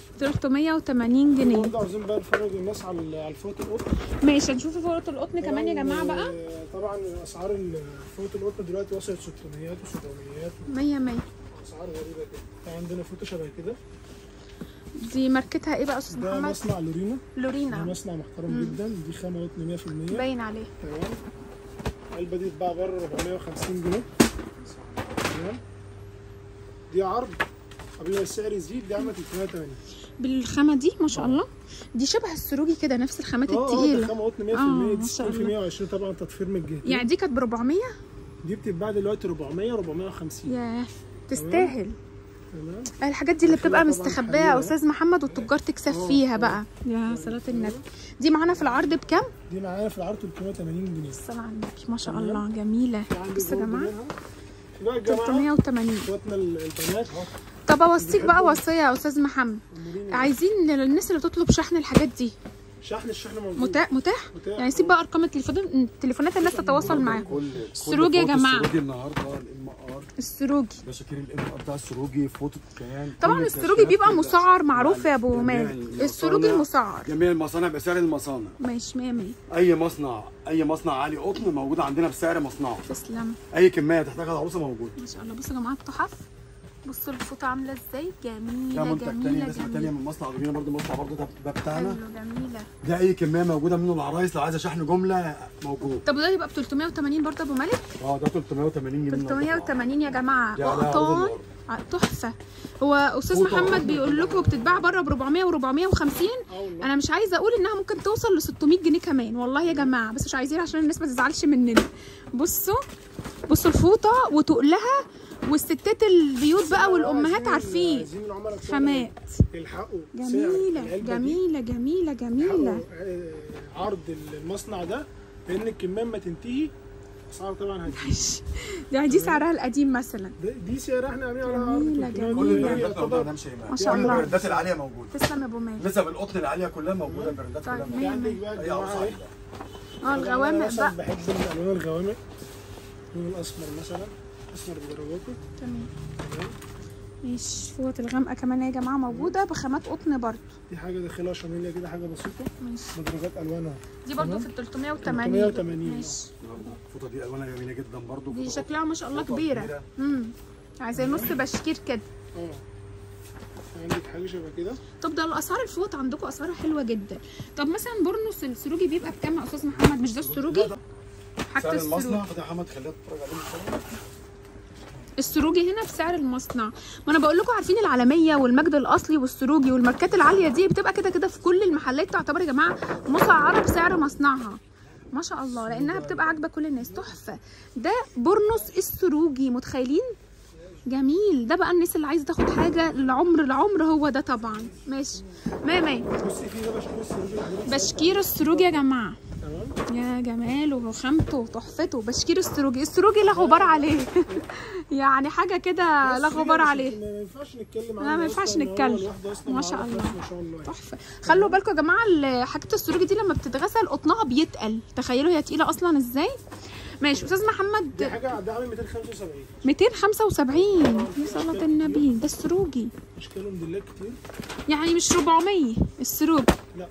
380 جنيه برضه عاوزين بقى نفرج الناس على على الفوط القطن ماشي هنشوف فوط القطن كمان يا جماعه بقى آه، طبعا اسعار الفوط القطن دلوقتي وصلت 600 و700 100 100 اسعار غريبه كده عندنا فوطه شبه كده دي ماركتها ايه بقى يا استاذ ده محمد مصنع لورينا ده لورينا مصنع محترم جدا دي خامه قطن 100% باين عليه تمام العلبه دي اتباع بره 450 جنيه تمام دي عرض قبل ما السعر يزيد دي عامله 380 بالخامه دي ما شاء الله دي شبه السروجي كده نفس الخامات اه اه ده التقيله خامه قطن 100% اه، دي ما شاء 60 في الله. 120 طبعا تطفير من الجهتين يعني دي كانت ب 400 دي بتتباع دلوقتي 400 450 ياه تستاهل تمام الحاجات دي اللي بتبقى طبعاً مستخبيه يا حقيقة. استاذ محمد والتجار تكسب اه، فيها اه. بقى يا صلاه النبي دي معانا في العرض بكام دي معانا في العرض 380 جنيه الصلاه على النبي ما شاء تمام. الله جميله في عندك بصوا يا برضه جماعه منها. في بقى الجماعه 380 اخواتنا ال- البنات طب اوصيك بقى بيحبوا- وصيه يا استاذ محمد أمورينا. عايزين للناس اللي تطلب شحن الحاجات دي شحن الشحن موجود متاح متاح متاح. يعني سيب بقى ارقام التليفون تليفونات الناس تتواصل معاهم كل السروجي يا كل فوط جماعة. السروجي النهارده الام ار السروجي ده شكل الام ار بتاع السروجي فوطه كيان طبعا كل السروجي التشكيلات بيبقى كلها. مسعر معروف يا ابو جميع مالك المصانع- السروجي مسعر جميع المصانع بسعر المصانع ماشي 100 100 اي مصنع اي مصنع عالي قطن موجود عندنا بسعر مصنعه تسلم اي كميه تحتاجها العروسه موجود ما شاء الله بصوا يا جماعه التحف بصوا الفوطه عامله ازاي ده جميله منتج تاني جميله ناس تانية جميله من مصنع دوبينا برضه مصنع برضه ده, ده بتاعنا حلو جميله ده اي كميه موجوده منه العرايس لو عايزه شحن جمله موجود طب ده يبقى ب 380 برضه ابو مالك اه ده 380 جنيه النهاردة. 380 يا جماعه دي عليها عروض قطان النهاردة. ع- تحفه هو استاذ فوطة محمد وقطن بيقول لكم بتتباع بره ب 400 و 450 اه والله انا مش عايزه اقول انها ممكن توصل ل 600 جنيه كمان والله يا جماعه بس مش عايزين عشان الناس ما تزعلش مننا بصوا بصوا الفوطه وتقلها والستات البيوت بقى والامهات عايزين- عارفين عايزين العملاء بتوعنا خامات يلحقوا سعر جميله العلبة دي، جميله جميله يلحقوا، جميله آه، عرض المصنع ده لان الكميه ما تنتهي اسعار طبعا هتزيد دي دي سعرها القديم مثلا ده- دي سعر احنا عاملين على عرض جميلة، 300 كل جميلة. البراندات موجوده يعتبر ده مش هيبقى ما شاء كل الله. البراندات العاليه موجوده تسلم يا ابو مالك نسب القطن العاليه كلها موجوده البراندات طيب، كلها في مية موجوده عندك بقى هي الجماعه اوسع ايه اه أنا الغوامق مثلا بقى بحب الالوان الغوامق اللون الاسمر مثلا اسمر بدرجاته تمام ماشي فوط الغامقه كمان يا جماعه موجوده بخامات قطن برضو دي حاجه داخلها شاميليا كده حاجه بسيطه ماشي بدرجات الوانها دي برضو تمام. في ال 380 380 ماشي الفوطه دي الوانها جميله جدا برضو دي فوطة شكلها ما شاء الله فوطة كبيره كبيرة. امم عايزه نص بشكير كده اه عندك حاجه شبه كده طب ده الاسعار الفوط عندكم اسعارها حلوه جدا طب مثلا برنس السروجي بيبقى بكام يا استاذ محمد مش ده السروجي لا، ده حاجه سعر السروجي المصنع فده محمد خليها تتفرج عليه مثلا السروجي هنا بسعر المصنع ما انا بقول لكم عارفين العالميه والمجد الاصلي والسروجي والماركات العاليه دي بتبقى كده كده في كل المحلات تعتبر يا جماعه مسعره بسعر مصنعها ما شاء الله لانها بتبقى عاجبه كل الناس تحفه ده برنس السروجي متخيلين جميل ده بقى الناس اللي عايزه تاخد حاجه العمر العمر هو ده طبعا ماشي مية مية بصي في ده بشكل السروج اللي بشكير السروجي يا جماعه تمام يا جماله وخامته وتحفته بشكير السروجي السروجي لا غبار عليه يعني حاجه كده لا بس غبار مش- عليه ما ينفعش نتكلم لا، عنه ما ينفعش أصلاً، إن هو نتكلم. الواحدة أصلاً ما شاء معروفة الله. ما شاء الله يعني. تحفه خلوا بالكم يا جماعه ال- حاجه السروجي دي لما بتتغسل قطنها بيتقل تخيلوا هي تقيله اصلا ازاي ماشي استاذ دي محمد حاجه ده عامل 275 275 يا صلاه النبي ده السروجي اشكاله موديلات كتير يعني مش 400 السروج لا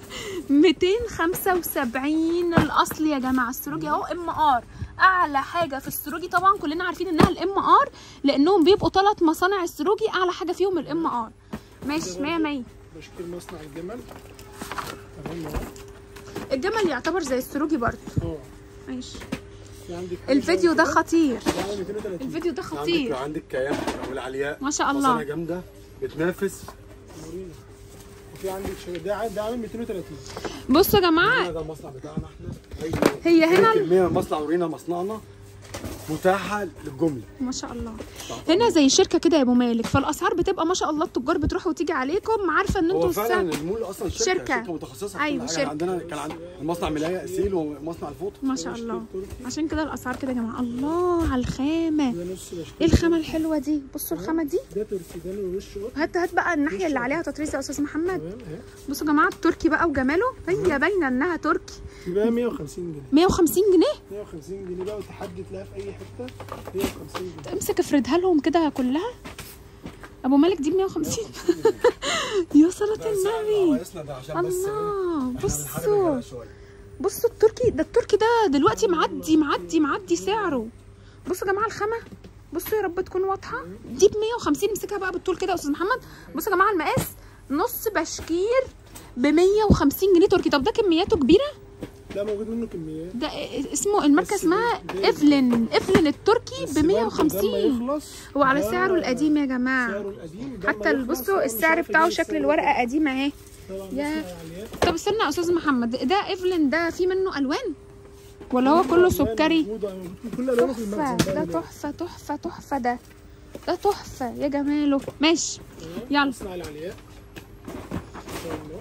275 الاصل يا جماعه السروجي اهو ام ار اعلى حاجه في السروجي طبعا كلنا عارفين انها الام ار لانهم بيبقوا ثلاث مصانع السروجي اعلى حاجه فيهم الام ار ماشي 100 100 بشكل مصنع الجمل تمام اهو الجمل يعتبر زي السروجي برضه اه ماشي في عندك حاجة الفيديو شبه ده كده. خطير ده عامل 230 الفيديو ده عندك خطير عندك كيان والعلياء ما شاء مصانع الله جامده بتنافس مورينا. وفي عندك شبه ده عامل- ده عامل 230 بصوا يا جماعه ده المصنع بتاعنا احنا هي هنا ال- كميه من مصنع ورينا مصنعنا متاحه للجمله ما شاء الله هنا زي شركه كده يا ابو مالك فالاسعار بتبقى ما شاء الله التجار بتروح وتيجي عليكم عارفه ان انتوا هو السعر فعلا المول اصلا شركه شركة. شركه, متخصصه في أيوة، كل حاجه شركة. عندنا كان عند المصنع ملايه اسيل ومصنع الفوطه ما شاء الله عشان كده الاسعار كده يا جماعه الله على الخامه ده نص بشكل ايه الخامه الحلوه دي بصوا الخامه دي ده ترسيدان ووش قط هات هات بقى الناحيه اللي عليها تطريز يا استاذ محمد تمام اهي بصوا يا جماعه التركي بقى وجماله هي باينه انها تركي في بقى 150 جنيه 150 جنيه 150 جنيه بقى وتحدي تلاقيها في اي حته 150 جنيه امسك افردها لهم كده كلها ابو مالك دي ب 150 يا صلاه النبي عوايسنا ده عشان بس ايه الله احنا بنحارب بصوا الغلا شويه بصوا التركي ده التركي ده دلوقتي معدي معدي معدي سعره بصوا يا جماعه الخامه بصوا يا رب تكون واضحه دي ب 150 امسكها بقى بالطول كده يا استاذ محمد بصوا يا جماعه المقاس نص بشكير ب 150 جنيه تركي طب ده كمياته كبيره لا موجود منه كميات ده اسمه الماركه بس اسمها ده- ايفلين ايفلين التركي بس ب برضه 150 لما يخلص هو على ده سعره القديم يا جماعه سعره القديم ده لما حتى ال- يخلص بصوا هو مش السعر عارف بتاعه يجيب شكل السعر الورقه قديمه اهي طبعا يا- مصنع عاليات. طب استنى يا استاذ محمد ده ايفلين ده في منه الوان ولا هو كله سكري موجود- موجود كل الوانه في تحفه المخزن ده بقى تحفه تحفه تحفه ده ده تحفه يا جماله ماشي يلا. مصنع العلياء ان شاء الله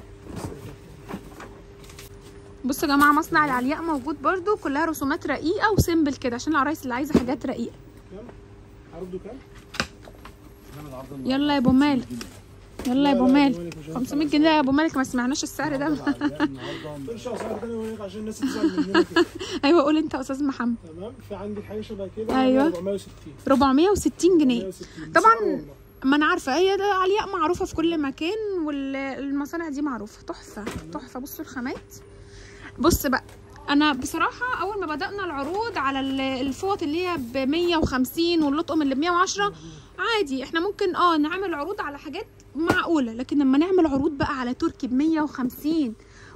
بصوا يا جماعه مصنع العلياء موجود برضو كلها رسومات رقيقه وسيمبل كده عشان العرايس اللي عايزه حاجات رقيقه كام عرضه كام نعمل عرض يلا يا ابو مالك يلا يا ابو لا، لا، مالك مالك مش هينفع. 500 جنيه يا ابو مالك ما سمعناش السعر ده النهارده مش اسعار تانية ونيك عشان الناس تزعل مننا كده ايوه قول انت يا استاذ محمد تمام في عندك حاجه شبه كده أيوة. 460 460 جنيه 460 طبعاً سعر والله. ما انا عارفه هي ده علياء معروفه في كل مكان والمصانع دي معروفه تحفه تحفه بصوا الخامات بص بقى انا بصراحه اول ما بدانا العروض على ال- الفوط اللي هي ب 150 واللطقم اللي ب 110 عادي احنا ممكن اه نعمل عروض على حاجات معقوله لكن لما نعمل عروض بقى على تركي ب 150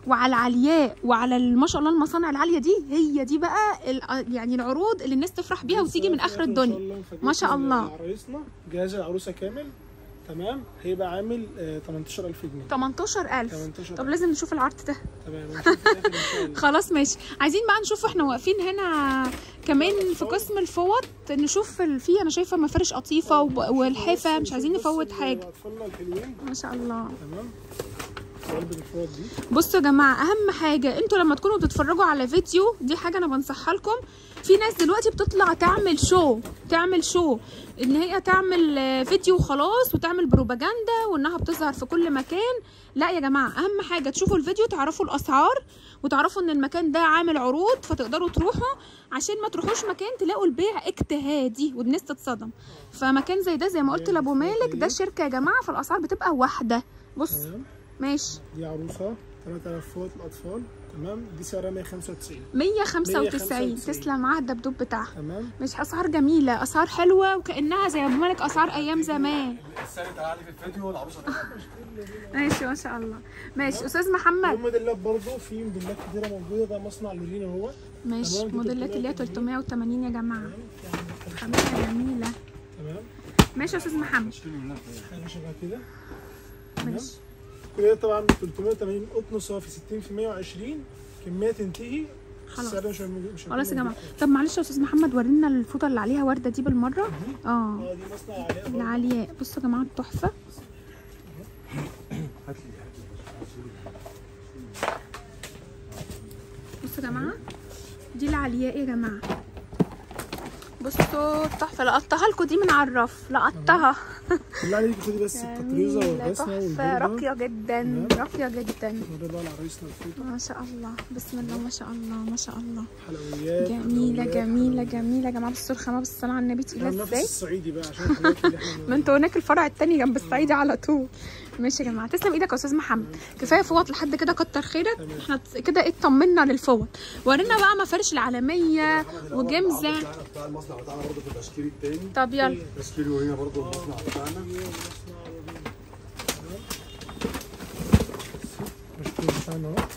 وعلى علياء وعلى ال- ما شاء الله المصانع العاليه دي هي دي بقى ال- يعني العروض اللي الناس تفرح بيها وتيجي من اخر الدنيا ما شاء الله. عرايسنا جهاز العروسه كامل تمام هيبقى عامل آه 18000 جنيه 18000 18,000. طب لازم نشوف العرض ده تمام ونشوف في الآخر إن شاء الله. خلاص ماشي عايزين بقى نشوف احنا واقفين هنا كمان في قسم الفوط نشوف ال- في انا شايفه مفارش قطيفه وب- والحافه مش عايزين بس نفوت حاجه اطفالنا الحلوين ما شاء الله تمام علبه الفوط دي بصوا يا جماعه اهم حاجه انتوا لما تكونوا بتتفرجوا على فيديو دي حاجه انا بنصحها لكم في ناس دلوقتي بتطلع تعمل شو تعمل شو ان هي تعمل آه، فيديو وخلاص وتعمل بروباجندا وانها بتظهر في كل مكان لا يا جماعه اهم حاجه تشوفوا الفيديو تعرفوا الاسعار وتعرفوا ان المكان ده عامل عروض فتقدروا تروحوا عشان ما تروحوش مكان تلاقوا البيع اجتهادي والناس تتصدم فمكان زي ده زي ما قلت لابو مالك ده شركه يا جماعه فالاسعار بتبقى واحده بص تمام ماشي دي عروسه 3000 فوط الاطفال تمام دي سعرها 195 195 195. تسلم معاها الدبدوب بتاعها تمام مش اسعار جميله اسعار حلوه وكانها زي ابو مالك اسعار ايام زمان السعر انت عالي في الفيديو والعروسه طبعا ماشي ما شاء الله ماشي استاذ محمد الموديلات برضه في موديلات كتيره موجوده ده مصنع لورينا هو ماشي تمام، دي موديلات اللي هي 380 يا جماعه تمام خامتها جميله تمام ماشي يا استاذ محمد حاجه شبه كده ماشي كل ده طبعا ب 380 قطن صافي 60 في 120 كميه تنتهي خلاص. السعر مش هيكون- مش هيكون خلاص يا جماعه موجود. طب معلش يا استاذ محمد ورينا الفوطه اللي عليها ورده دي بالمره اه اه دي مصنع علاء برضه. العالياء بصوا يا جماعه التحفه بصوا يا جماعه دي العالياء يا جماعه بصوا تحفه لقطتها لكم دي من على الرف لقطتها بالله عليك خدي بس التطريزه جميلة، والرسمه تحفه والبردة راقيه جدا تمام. راقيه جدا نوري بقى لعرايسنا الفوطه ما شاء الله بسم الله ما شاء الله ما شاء الله حلويات جميله حلويات، جميله حلويات. جميله يا جماعه بصوا الخامه بالصلاه على النبي تقيله احنا نفس ازاي الصعيدي بقى عشان الحلويات اللي احنا ما انتوا هناك الفرع التاني جنب الصعيدي على طول ماشي يا جماعه تسلم ايدك يا استاذ محمد كفايه فوط لحد كده كتر خيرك احنا كده ايه اطمنا للفوط ورينا بقى مفارش العالميه وجمزه بتاعنا بتاع المصنع بتاعنا برضه في التشكيل التاني طب يلا تشكيل وهنا برضه المصنع بتاعنا مش بتاعنا اهو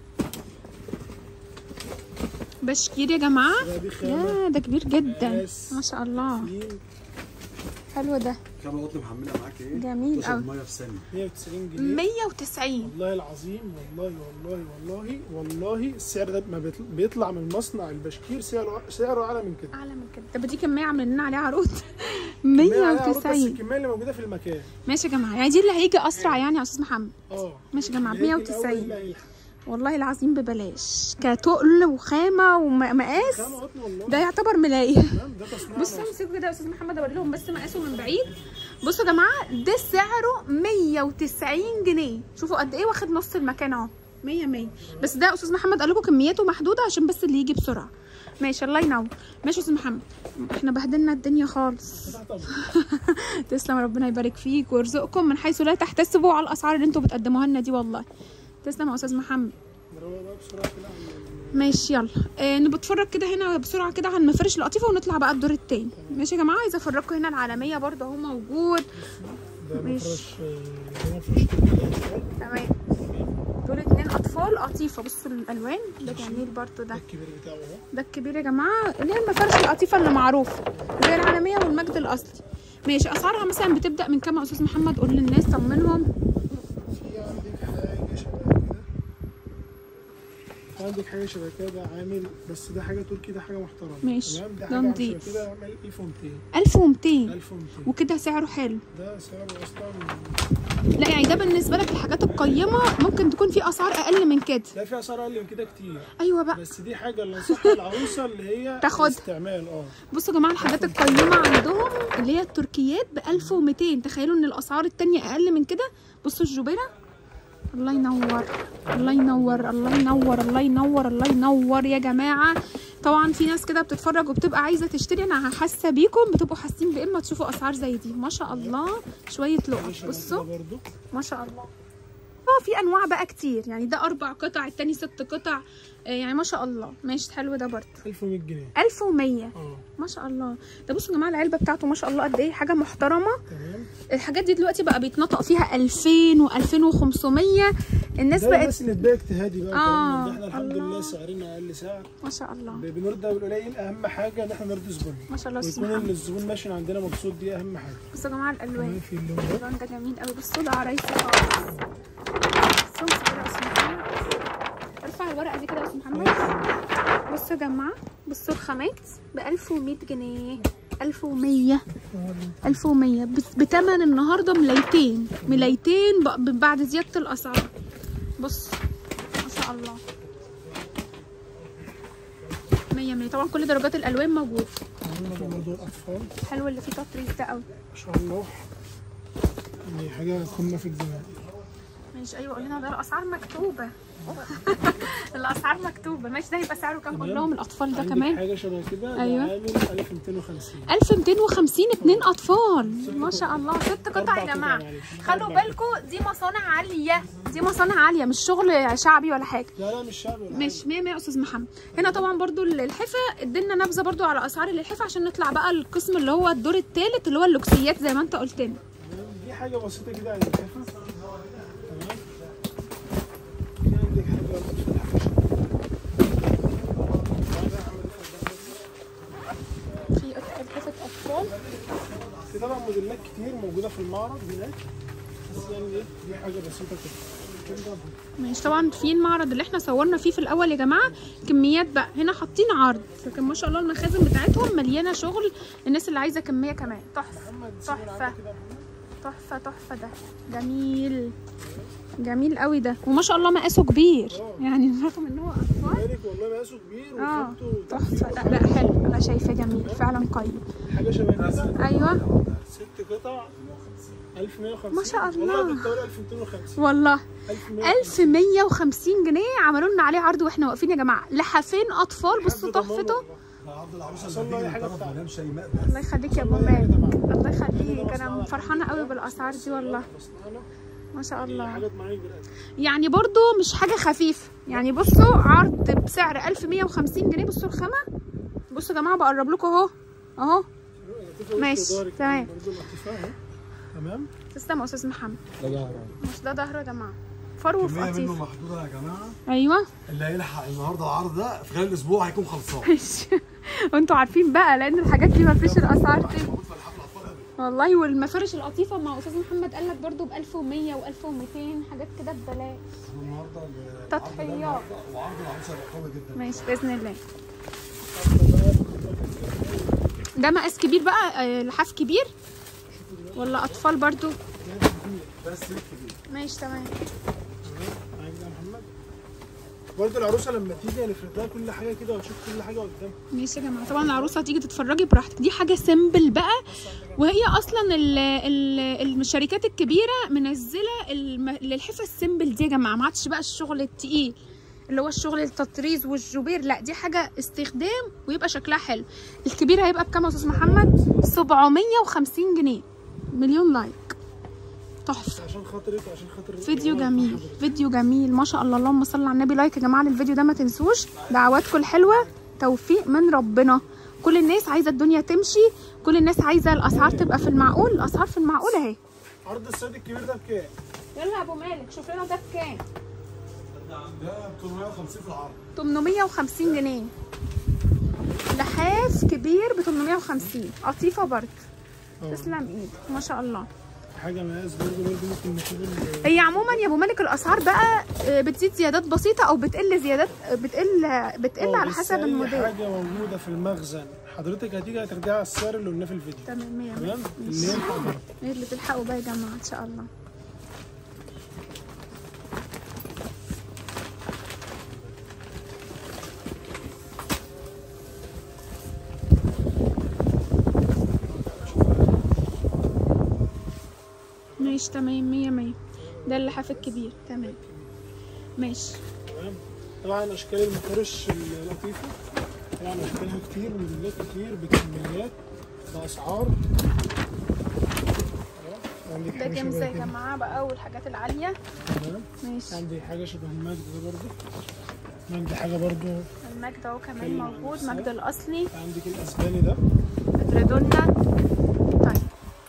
بشكير يا جماعه ده دي خامه يا ده كبير جدا بس. ما شاء الله في حلو ده كام قطن محمله معاك ايه؟ جميل تشرب أوي. ميه في ثانيه 190 جنيه 190 والله العظيم والله والله والله والله السعر ده ما بيطل- بيطلع من مصنع البشكير سعره سعره اعلى من كده اعلى من كده طب دي كميه عاملين لنا عليها عروض ما عليها عروض، بس 190 الكميه اللي موجوده في المكان ماشي يا جماعه يعني دي اللي هيجي اسرع يعني يا استاذ محمد اه ماشي يا جماعه اللي هيجي 190 الأول اللي هيلحق. والله العظيم ببلاش كتقل وخامه ومقاس خامة قطن والله ده يعتبر ملايه تمام ده تصنيع بصوا مصر. امسكوا كده يا استاذ محمد اوري لهم بس مقاسه من بعيد بصوا يا جماعه ده سعره 190 جنيه شوفوا قد ايه واخد نص المكان اهو 100 100 بس ده استاذ محمد قال لكم كمياته محدوده عشان بس اللي يجي بسرعه ماشي الله ينور ماشي يا استاذ محمد احنا بهدلنا الدنيا خالص تحت أمر. تسلم ربنا يبارك فيك ويرزقكم من حيث لا تحتسبوا على الاسعار اللي انتوا بتقدموها لنا دي والله تسلم يا استاذ محمد نروق بقى بسرعه كده على ماشي يلا آه نتفرج كده هنا بسرعه كده على المفارش اللطيفه ونطلع بقى الدور التاني ماشي يا جماعه عايزه افرجكم هنا العالميه برضه اهو موجود ده ماشي. مفرش آه، ده مفرش الأطفال. تمام دول اتنين اطفال قطيفه بصوا الالوان ده جميل برضه ده ده الكبير بتاعه اهو ده الكبير يا جماعه اللي هي المفارش القطيفه اللي معروفه زي العالميه والمجد الاصلي ماشي اسعارها مثلا بتبدا من كام يا استاذ محمد قول للناس طمنهم في عندك حاجه شبه كده في عندك حاجه شبه كده ده عامل بس ده حاجه تركي ده حاجه محترمه ماشي. تمام ده ده حاجه عامل نضيف. شبه كده عامل 1200 1200 1200 وكده سعره حلو ده سعره اصلا لا يعني ده بالنسبه لك الحاجات القيمه ممكن تكون في اسعار اقل من كده ده في اسعار اقل من كده كتير ايوه بقى بس دي حاجه اللي انصحها العروسه اللي هي تاخدها. استعمال اه بصوا يا جماعه الحاجات القيمه عندهم اللي هي التركيات ب 1200 تخيلوا ان الاسعار التانية اقل من كده بصوا الجبيره الله ينور الله ينور الله ينور الله ينور الله ينور يا جماعه طبعا في ناس كده بتتفرج وبتبقى عايزه تشتري انا حاسه بيكم بتبقوا حاسين باما تشوفوا اسعار زي دي ما شاء الله شويه دي لقط شبه بصوا كده برضو ما شاء الله اه في انواع بقى كتير يعني ده اربع قطع التاني ست قطع آه، يعني ما شاء الله ماشي حلو ده برضه 1100 جنيه 1100 اه ما شاء الله ده بصوا يا جماعه العلبه بتاعته ما شاء الله قد ايه حاجه محترمه تمام الحاجات دي دلوقتي بقى بيتنطق فيها 2000 و2500 الناس ده بقت بس نديها اجتهادي بقى آه، آه احنا الحمد الله. لله سعرنا اقل سعر ما شاء الله ب- بنرضى بالقليل اهم حاجه ان احنا نرضي زبوننا ما شاء الله ويكون سبحان ان الزبون ماشي عندنا مبسوط دي اهم حاجه بصوا يا جماعه الالوان تمام في اللون ده اللون ده جميل قوي بصوا ده عرايسي خالص بصوا امسك كده يا استاذ محمد ارفع الورقه دي كده يا استاذ محمد بصوا يا جماعه بصوا الخامات ب 1100 جنيه 1100 1100 بس- بتمن النهارده ملايتين ملايتين ب- ب- بعد زياده الاسعار بص ما شاء الله 100 100 طبعا كل درجات الالوان موجود عندنا بقى برضه الاطفال حلو اللي فيه تطريز ده قوي ما شاء الله يعني حاجه قمه في الجمال ماشي ايوه قول لنا ده الاسعار مكتوبه الاسعار مكتوبه ماشي ده هيبقى سعره كام قول تمام. لهم الاطفال ده عندك كمان حاجه شبه كده ده أيوة. عامل 1250 1250 اتنين اطفال ما شاء الله ست قطع أربع يا قطع جماعه معلش. خلوا أربع بالكم دي مصانع عاليه دي مصانع عاليه مش شغل شعبي ولا حاجه لا لا مش شعبي ولا مش 100 100 يا استاذ محمد هنا طبعا برضو الحفه ادينا نبذه برضو على اسعار الحفه عشان نطلع بقى القسم اللي هو الدور الثالث اللي هو اللوكسيات زي ما انت قلت لنا حاجة. دي حاجه بسيطه كده عن الكفه تمام في عندك حاجه في حفه اطفال في طبعا موديلات كتير موجوده في المعرض هناك بس يعني ايه دي حاجه بسيطه كده كده ماشي طبعا في المعرض اللي احنا صورنا فيه في الاول يا جماعه كميات بقى هنا حاطين عرض لكن ما شاء الله المخازن بتاعتهم مليانه شغل الناس اللي عايزه كميه كمان تحفه محمد سيبنا تحفه عندك كده يا محمد. تحفه تحفه ده جميل جميل قوي ده وما شاء الله مقاسه كبير يعني رغم ان هو اطفال مالك والله مقاسه كبير اه وخامته تحفه لا لا حلو انا شايفاه جميل فعلا قيم حاجه شبه كده ايوه ست قطع 1150 ما شاء الله. والله بالطول 1250 والله 1150 1150 جنيه عملوا لنا عليه عرض واحنا واقفين يا جماعه لحافين اطفال بصوا حد ضمان تحفته والله. ده عرض العروسه حصل له اللي أي هتيجي حاجة من طرف بتاعته. مدام شيماء الله يخليك يا ابو والله يا مال جماعة. الله يخليك ده انا مصنعنا. فرحانه قوي بالاسعار دي والله مصنعنا. ما شاء دي الله حاجات معايا بالقد يعني برضو مش حاجه خفيفه يعني بصوا عرض بسعر 1150 جنيه بصوا الخامه بصوا يا جماعه بقرب لكم اهو اهو ماشي، تمام. برضه لطيفة اهي تمام تسلم يا استاذ محمد ده ظهر مش ده ظهره يا جماعه فرو في كمية منه قطيف محدودة يا جماعة ايوه اللي هيلحق النهارده العرض ده في خلال اسبوع هيكون خلصان ماشي وانتوا عارفين بقى لان الحاجات دي ما فيش الاسعار دي موجود في الحفلة اطفال أبدا. والله والمفارش القطيفه مع استاذ محمد قال لك برضو ب 1100 و1200 حاجات كده ببلاش النهارده العرض تضحيات. ده النهاردة وعرض العروسة هيبقى قوي جدا ماشي باذن الله ده مقاس كبير بقى آه، لحاف كبير ولا اطفال برضو بس كبير ماشي تمام معاك ده يا محمد برضه العروسه لما تيجي هنفرد لها كل حاجه كده وتشوف كل حاجه قدامها ماشي يا جماعه طبعا العروسه هتيجي تتفرجي براحتك دي حاجه سيمبل بقى وهي اصلا ال ال الشركات الكبيره منزله الم- للحفه السيمبل دي يا جماعه ما عادش بقى الشغل التقيل اللي هو الشغل التطريز والجوبير لا دي حاجه استخدام ويبقى شكلها حلو الكبير هيبقى بكام يا استاذ محمد 750 جنيه مليون لايك تحفه عشان خاطرك وعشان خاطر فيديو جميل فيديو جميل ما شاء الله اللهم صل على النبي لايك يا جماعه للفيديو ده ما تنسوش دعواتكم الحلوه توفيق من ربنا كل الناس عايزه الدنيا تمشي كل الناس عايزه الاسعار تبقى في المعقول الاسعار في المعقول اهي عرض السيد الكبير ده بكام؟ يلا يا ابو مالك شوف لنا ده بكام ده ب 850 في العرض 850 جنيه لحاف كبير ب 850 قطيفه برضه اه. تسلم ايدك ما شاء الله حاجه مقاس برضه برضه ممكن نشوف ال- هي عموما يا ابو مالك الاسعار بقى آه، بتزيد زيادات بسيطه او بتقل زيادات بتقل بتقل اه، على بس حسب اي الموديل حاجه موجوده في المخزن حضرتك هتيجي هترجعي على السعر اللي قلناه في الفيديو تمام مية مية تمام اللي ينفع برضه. ايه اللي تلحقوا بقى يا جماعه ان شاء الله ماشي تمام مية مية ده اللحاف الكبير تمام ماشي تمام طبعا اشكال المفارش اللطيفه طبعا اشكالها كتير موديلات كتير بكميات باسعار عندك ده حاجه جيمز شبه يا كده جماعه بقى والحاجات العاليه تمام ماشي عندي حاجه شبه المجد ده برضو مجد حاجه برضو المجد اهو كمان موجود مجد الاصلي عندك الاسباني ده ادريدولا طيب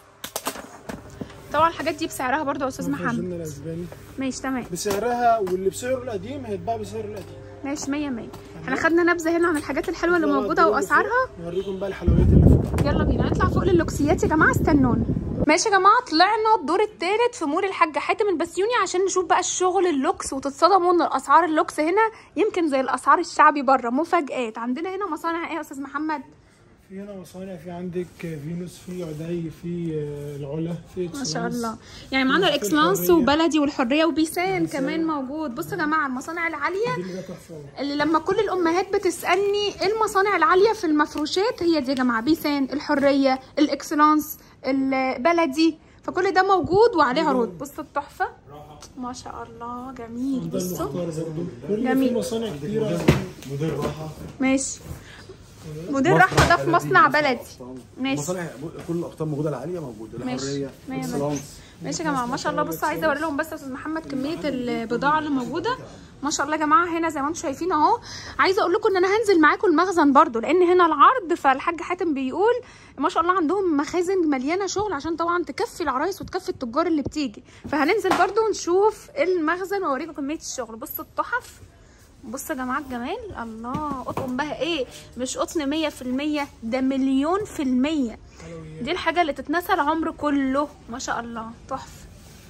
طبعا الحاجات دي بسعرها برضو يا استاذ محمد الفرجلنا الاسباني ماشي تمام بسعرها واللي بسعره القديم هيتباع بسعره القديم ماشي 100 100 احنا خدنا نبذه هنا عن الحاجات الحلوه اللي يلا موجوده نطلع واسعارها لفوق، نوريكم بقى الحلويات اللي فوق يلا بينا نطلع فوق للوكسيات يا جماعه استنونا ماشي يا جماعه طلعنا الدور الثالث في مول الحاج حاتم البسيوني عشان نشوف بقى الشغل اللوكس وتتصدموا ان الاسعار اللوكس هنا يمكن زي الاسعار الشعبي بره مفاجآت عندنا هنا مصانع ايه يا استاذ محمد في هنا مصانع في عندك فينوس في عدي في آه، العلا في ما شاء إكسلانس. الله يعني معانا في الاكسلانس الحرية. وبلدي والحريه وبيسان بيسان. كمان موجود بصوا يا جماعه المصانع العاليه دي اللي ده تحفه أوي. اللي لما كل الامهات بتسالني ايه المصانع العاليه في المفروشات هي دي يا جماعه بيسان الحريه الاكسلانس البلدي فكل ده موجود وعليه عروض بصوا التحفه ما شاء الله جميل ده بصوا المختار برضه كل جميل. في مصانع كتيره موديل راحه ماشي مدير رحمه ده في مصنع بلدي ماشي مصانع كل الاقطاب موجوده العاليه موجوده ماشي. الحريه مية مية. اكسلانس ماشي يا جماعه ما شاء الله بصوا عايزه اوري لهم بس يا استاذ محمد كميه البضاعه اللي موجوده ما شاء الله يا جماعه هنا زي ما انتم شايفين اهو عايزه اقول لكم ان انا هنزل معاكم المخزن برضو لان هنا العرض فالحاج حاتم بيقول ما شاء الله عندهم مخازن مليانه شغل عشان طبعا تكفي العرايس وتكفي التجار اللي بتيجي فهننزل برضو نشوف المخزن واوريكم كميه الشغل بصوا التحف بصوا يا جماعه الجمال الله قطن بقى ايه مش قطن مية في المية ده مليون في المية دي الحاجة اللي تتنسى العمر كله ما شاء الله تحفة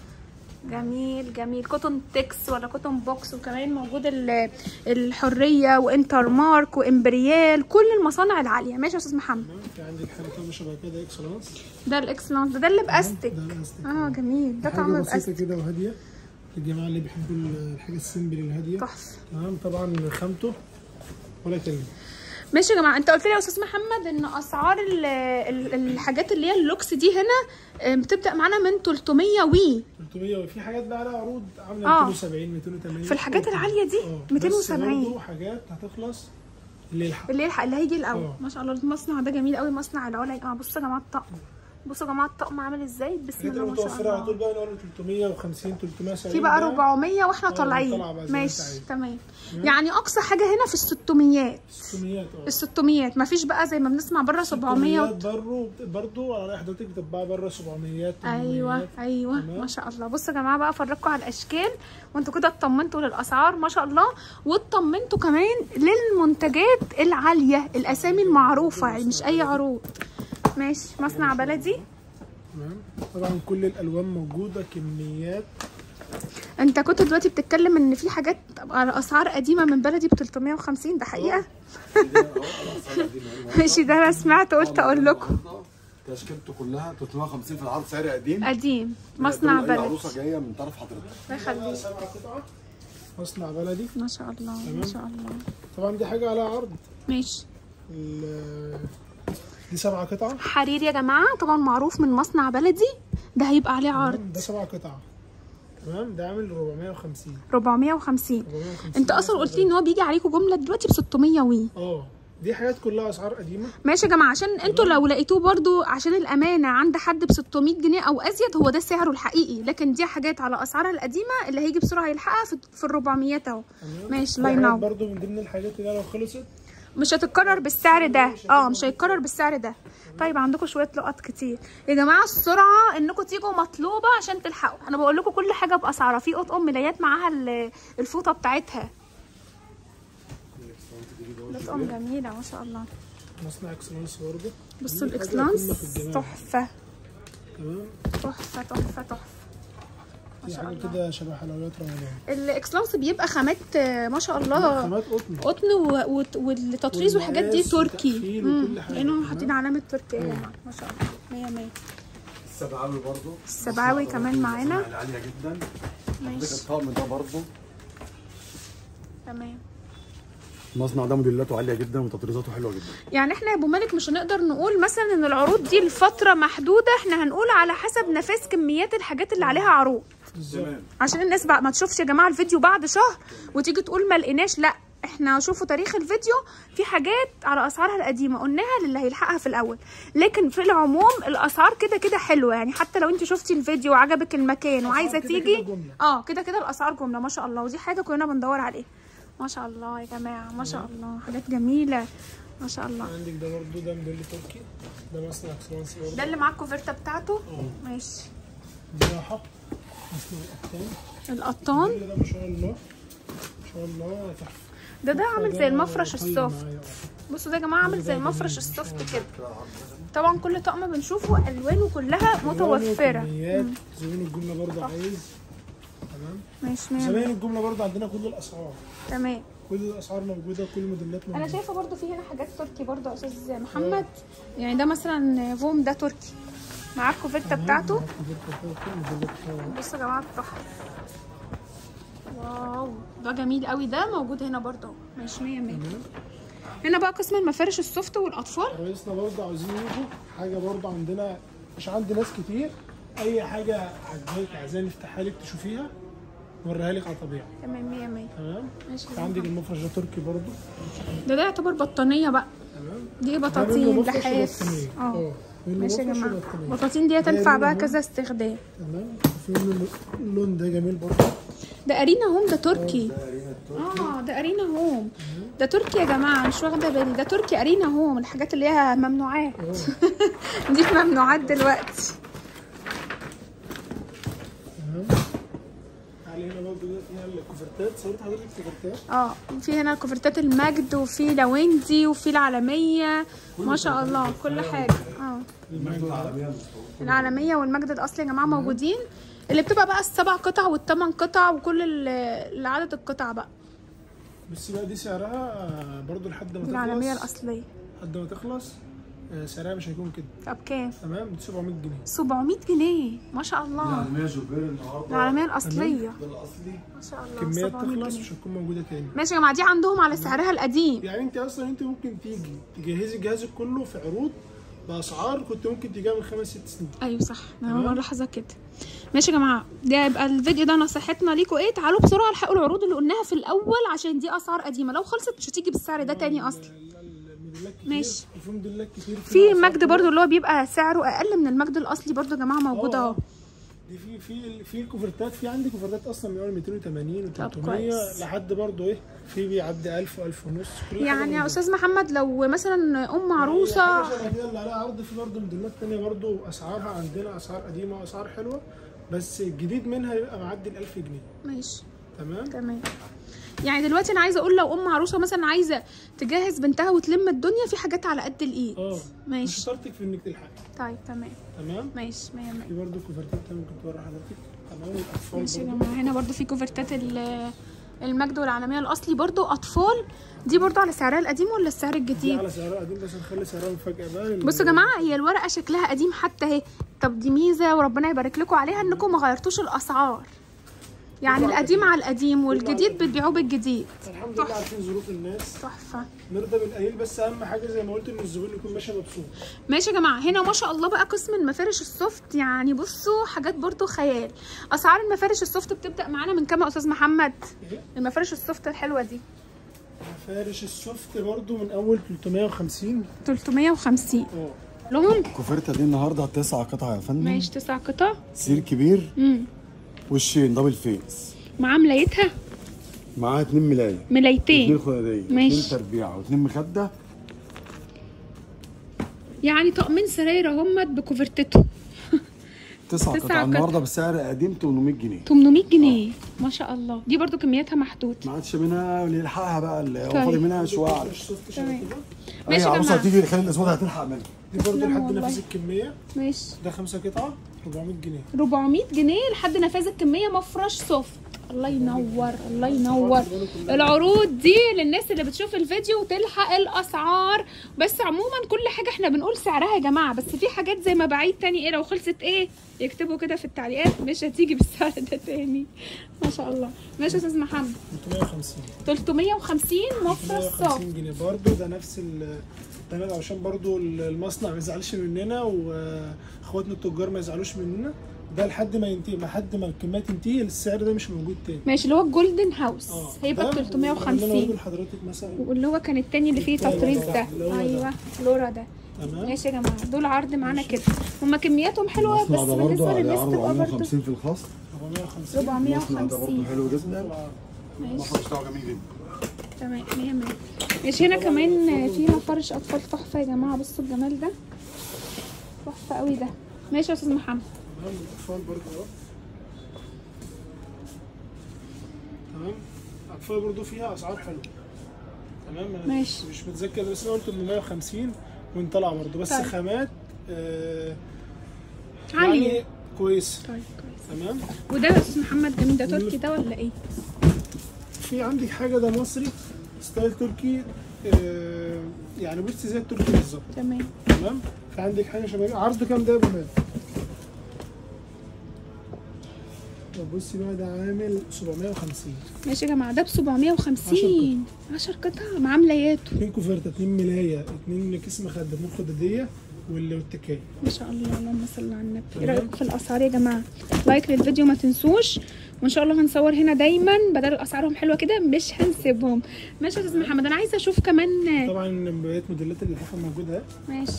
جميل جميل كوتون تكس ولا كوتون بوكس وكمان موجود ال- الحرية وانتر مارك وامبريال كل المصانع العالية ماشي يا استاذ محمد في عندك حاجه كده شبه كده اكسلانس ده الاكسلانس ده, ده اللي باستيك ده الاستيك اه جميل ده حاجه طعم بسيطه باستيك كده وهاديه الجماعه اللي بيحبوا الحاجه السيمبل الهاديه تحفة تمام طبعا خامته ولا كلمه ماشي يا جماعه انت قلت لي يا استاذ محمد ان اسعار ال- ال- الحاجات اللي هي اللوكس دي هنا آه، بتبدا معانا من 300 وي 300 وفي حاجات بقى عليها عروض عامله آه. 270 280 في الحاجات العاليه دي اه بس 270 برضه حاجات هتخلص اللي يلحق اللي يلحق اللي هيجي الاول اه. ما شاء الله المصنع ده جميل قوي مصنع العلا يا جماعه بصوا يا جماعه الطقم بصوا يا جماعه الطقم عامل ازاي بسم الحاجات الله اللي ما شاء متوفره على طول الله بقى نقول 350 370 في بقى ده 400 واحنا اه، طالعين طالعة بقى زي ما انت ماشي عايز. تمام يعني اقصى حاجه هنا في ال 600 600 اه ال 600 مفيش بقى زي ما بنسمع بره 700 و... برضه برضه على حضرتك بتتباع بره 700 ايوه 800. ايوه تمام. ما شاء الله بصوا يا جماعه بقى افرجكم على الاشكال وانتوا كده اطمنتوا للاسعار ما شاء الله واطمنتوا كمان للمنتجات العاليه الاسامي المعروفه يعني مش اي عروض ماشي مصنع بلدي تمام طبعا كل الالوان موجوده كميات انت كنت دلوقتي بتتكلم ان في حاجات على اسعار قديمه من بلدي ب 350 ده حقيقه ماشي ده انا سمعت قلت اقول لكم تشكيلته كلها 350 في العرض سعر قديم قديم مصنع دول أي بلدي عروسه جايه من طرف حضرتك الله يخليك سبعة قطعة مصنع بلدي ما شاء الله ما تمام. شاء الله طبعا دي حاجة عليها عرض ماشي ال- دي سبعة قطع حرير يا جماعه طبعا معروف من مصنع بلدي ده هيبقى عليه عرض تمام؟ ده سبعة قطع تمام ده عامل 450 450 450 انت اصلا قلت لي ان هو بيجي عليكم جمله دلوقتي ب 600 وي اه دي حاجات كلها اسعار قديمة ماشي يا جماعه عشان انتوا لو لقيتوه برضو عشان الامانه عند حد ب 600 جنيه او ازيد هو ده سعره الحقيقي لكن دي حاجات على اسعارها القديمه اللي هيجي بسرعه يلحقها في, في ال 400 اهو تمام ماشي في الله حاجات ينور برضو من ضمن الحاجات اللي لو خلصت مش هتتكرر بالسعر ده اه مش هيتكرر بالسعر ده طيب عندكم شويه لقط كتير يا جماعه السرعه انكم تيجوا مطلوبه عشان تلحقوا انا بقول لكم كل حاجه باسعارها في قطقم ملايات معاها ال- الفوطه بتاعتها قطقم جميله ما شاء الله مصنع اكسلانس برضه بصوا دي حاجة الاكسلانس قمة في الجمال. تحفه تمام تحفه تحفه تحفه ما في شاء حاجة الله كده شبه حلويات رمضان الاكسلانس بيبقى خامات آه، ما شاء الله خامات قطن قطن و- وت- والتطريز والحاجات دي والمقاس تركي والتقفيل مم، وكل حاجة. لانهم تمام. حاطين علامه تركيا يا جماعه ما شاء الله 100 100 السبعاوي برضه السبعاوي مصنع كمان برضه معانا. مصانع عاليه جدا ماشي عندك الطقم ده برضه تمام المصنع ده موديلاته عاليه جدا وتطريزاته حلوه جدا يعني احنا يا ابو مالك مش هنقدر نقول مثلا ان العروض دي لفتره محدوده احنا هنقول على حسب نفاذ كميات الحاجات اللي عليها عروض بالظبط تمام عشان الناس بقى ما تشوفش يا جماعه الفيديو بعد شهر وتيجي تقول ما لقيناش لا احنا شوفوا تاريخ الفيديو في حاجات على اسعارها القديمه قلناها للي هيلحقها في الاول لكن في العموم الاسعار كده كده حلوه يعني حتى لو انت شفتي الفيديو وعجبك المكان وعايزه كده تيجي كده جملة. اه كده كده الاسعار جمله ما شاء الله ودي حاجه كلنا بندور عليها ما شاء الله يا جماعه ما شاء الله حاجات جميله ما شاء الله عندك ده برضه ده موديل تركي ده مصنع فرنسي برضه ده اللي معاه الكوفرته بتاعته اه. ماشي دي راحة مصنع القطان القطان كل ده ما شاء الله ما شاء الله تحفة ده ده عامل ده زي المفرش طيب السوفت معايا. بصوا ده يا جماعه عامل زي المفرش السوفت كده طبعا كل طقم بنشوفه الوانه كلها متوفره كميات زبون الجملة برضه عايز تمام ماشي مية زباين مية. الجملة برضه عندنا كل الأسعار تمام كل الأسعار موجودة كل الموديلات انا موجودة شايفه برضو في هنا حاجات تركي برضو يا استاذ محمد يعني ده مثلا فوم ده تركي معاه الكوفرته بتاعته بصوا يا جماعه التحفه واو ده جميل قوي ده موجود هنا برضو اهو. ماشي 100 100 هنا بقى قسم المفارش السوفت والاطفال رئيسنا برضه عاوزين يجوا حاجة برضه عندنا مش عند ناس كتير أي حاجة عجباك عايزين نفتحها لك تشوفيها نوريها لك على طبيعة تمام 100 100 تمام ماشي في عندك المفرش ده تركي برضه ده ده يعتبر بطانيه بقى تمام دي ده منه بطاطين مفرش لحاف وبطانية. اه منه ماشي يا مفرش جماعه وبطانية. البطاطين دي ده تنفع بقى منه- كذا استخدام تمام في منه اللون ده جميل برضه ده ارينا هوم ده تركي اه ده ارينا هوم ده تركي يا جماعه مش واخده بالي ده تركي ارينا هوم الحاجات اللي هي ممنوعات دي ممنوعات دلوقتي تمام تعالي هنا برضه ده فيها الكوفرتات صورت حضرتك الكوفرتات اه في هنا كوفرتات المجد وفي لويندي وفي العالميه ما شاء الله كل حاجه اه العالميه والمجد الاصلي يا جماعه موجودين اللي بتبقى بقى السبع قطع والثمان قطع وكل ال- اللي عدد القطع بقى بس بقى دي سعرها برضه لحد ما دي العالميه تخلص الاصليه لحد ما تخلص آه، سعرها مش هيكون كده طب كام تمام دي 700 جنيه 700 جنيه ما شاء الله العالمية جوبير النهارده العالمية الأصلية ده الاصلي ما شاء الله كميات 700 تخلص جنيه. مش هتكون موجوده تاني ماشي يا جماعة دي عندهم على سعرها القديم يعني انت اصلا انت ممكن تيجي تجهزي جهازك كله في عروض باسعار كنت ممكن تجيبها من خمس ست سنين أيوة صح أنا تمام. أول لحظة كده ماشي يا جماعة ده يبقى الفيديو ده نصيحتنا ليكوا إيه تعالوا بسرعة الحقوا العروض اللي قلناها في الأول عشان دي أسعار قديمة لو خلصت مش هتيجي بالسعر ده تاني أصلا ال- ال- الموديلات كتير ماشي. وفي موديلات كتير في فيها أسعار مجد كده. برضو اللي هو بيبقى سعره أقل من المجد الأصلي برضو يا جماعة موجود اه. أهو دي في في في الكوفرتات في عندي كوفرتات اصلا من اول 280 طب و300 كويس. لحد برضه ايه في بيعدي 1000 و1000 ونص كل حاجة يعني يا موجودة. أستاذ محمد لو مثلا أم حاجة عروسة شبه كده اللي عليها عرض في برضه موديلات تانية برضه اسعارها عندنا اسعار قديمه واسعار حلوه بس الجديد منها يبقى معدي ال 1000 جنيه ماشي تمام تمام يعني دلوقتي انا عايزه اقول لو ام عروسه مثلا عايزه تجهز بنتها وتلم الدنيا في حاجات على قد الايد اه مش ماشي شرطك في انك تلحقي طيب تمام تمام ماشي 100 100 في برضه كوفرتات تانية ممكن توري حضرتك تمام والاطفال ماشي يا برضه جماعه هنا برضو في كوفرتات ال- المجد والعالميه الاصلي برضو اطفال دي برضو على سعرها القديم ولا السعر دي الجديد على سعرها قديم بس نخلي سعرها مفاجاه بقى بصوا يا جماعه هي الورقه شكلها قديم حتى اهي طب دي ميزه وربنا يبارك لكم عليها انكم ما غيرتوش الاسعار يعني القديم على القديم والجديد بتبيعوه بالجديد الحمد لله عارفين ظروف الناس تحفه نرضى بالقليل بس اهم حاجه زي ما قلت ان الزبون يكون ماشي مبسوط ماشي يا جماعه هنا ما شاء الله بقى قسم المفارش السوفت يعني بصوا حاجات برضو خيال اسعار المفارش السوفت بتبدا معانا من كام يا استاذ محمد إيه؟ المفارش السوفت الحلوه دي فارش السوفت برضو من اول 350 350 اه لهم الكوفرتة دي النهارده تسع قطع يا فندم ماشي تسع قطع سير كبير امم وشين دبل فيس معاه ملايتها معاها اتنين ملاية اتنين ملايتين خدادية ماشي. اتنين تربيعة واتنين مخدة يعني طقمين سراير اهمت بكوفرتته تسع تسع قطع قطع. النهارده بسعر قديم 800 جنيه 800 جنيه ما شاء الله دي برضو كمياتها محدود ما عادش منها اللي يلحقها بقى اللي هو طيب. فاضي منها شوية على فارش سوفت شبه تمام. كده ماشي اي يا عروسة جماعه هتيجي خلال الاسبوع هتلحق منها دي برضو تسلموا لحد والله. نفس الكميه ماشي ده خمسة قطعه 400 جنيه 400 جنيه لحد نفاذ الكميه مفرش سوفت الله ينور الله ينور العروض دي للناس اللي بتشوف الفيديو وتلحق الاسعار بس عموما كل حاجه احنا بنقول سعرها يا جماعه بس في حاجات زي مبيعات تاني ايه لو خلصت ايه يكتبوا كده في التعليقات مش هتيجي بالسعر ده تاني ما شاء الله ماشي يا استاذ محمد 350 350 مفرش سوفت 350 جنيه برضو ده نفس ال ده عشان برضو المصنع ما يزعلش مننا واخواتنا التجار ما يزعلوش مننا ده لحد ما ينتهي لحد ما الكميه تنتهي السعر ده مش موجود تاني ماشي اللي هو الجولدن هاوس اه هيبقى ب ده اللي انا 350 بقول لحضرتك مثلا واللي هو كان التاني اللي فيه التاني تطريز ده، ده اللي هو ده. ايوه لورا ده تمام ماشي يا جماعه دول عرض معانا كده هما كمياتهم حلوه بس المصنع ده برضه بالنسبه عليه للناس عرض تبقى برضه 450 في الخاص 450 المصنع ده برضه 450 حلو جدا ماشي المصنع بتاعه جميل جدا تمام 100 100 ماشي هنا كمان فيها فرش اطفال تحفه يا جماعه بصوا الجمال ده تحفه قوي ده ماشي يا استاذ محمد تمام الاطفال برضه اهو تمام الاطفال برضه فيها اسعار حلوه تمام أنا ماشي. مش متذكر بس انا قلت 850 وانت طالع برضه بس طيب. خامات آه عاليه يعني كويس طيب كويس تمام وده يا استاذ محمد جميل ده تركي ده ولا ايه في عندك حاجه ده مصري ستايل تركي آه يعني بصي زي التركي بالظبط تمام تمام في عندك حاجه شبه عرضه كام ده يا ابو مال طب بصي بقى ده عامل 750 ماشي يا جماعه ده ب 750 10 قطع مع ملاياته اتنين كوفرتة اتنين ملاية اتنين كيس مخدة اتنين خدادية وال- والتكاية ما شاء الله اللهم صل على النبي ايه تمام. رايكم في الاسعار يا جماعه لايك للفيديو ما تنسوش وان شاء الله هنصور هنا دايما بدل اسعارهم حلوه كده مش هنسيبهم ماشي يا استاذ محمد انا عايزه اشوف كمان طبعا بقيت موديلات اللحافة موجودة اهي ماشي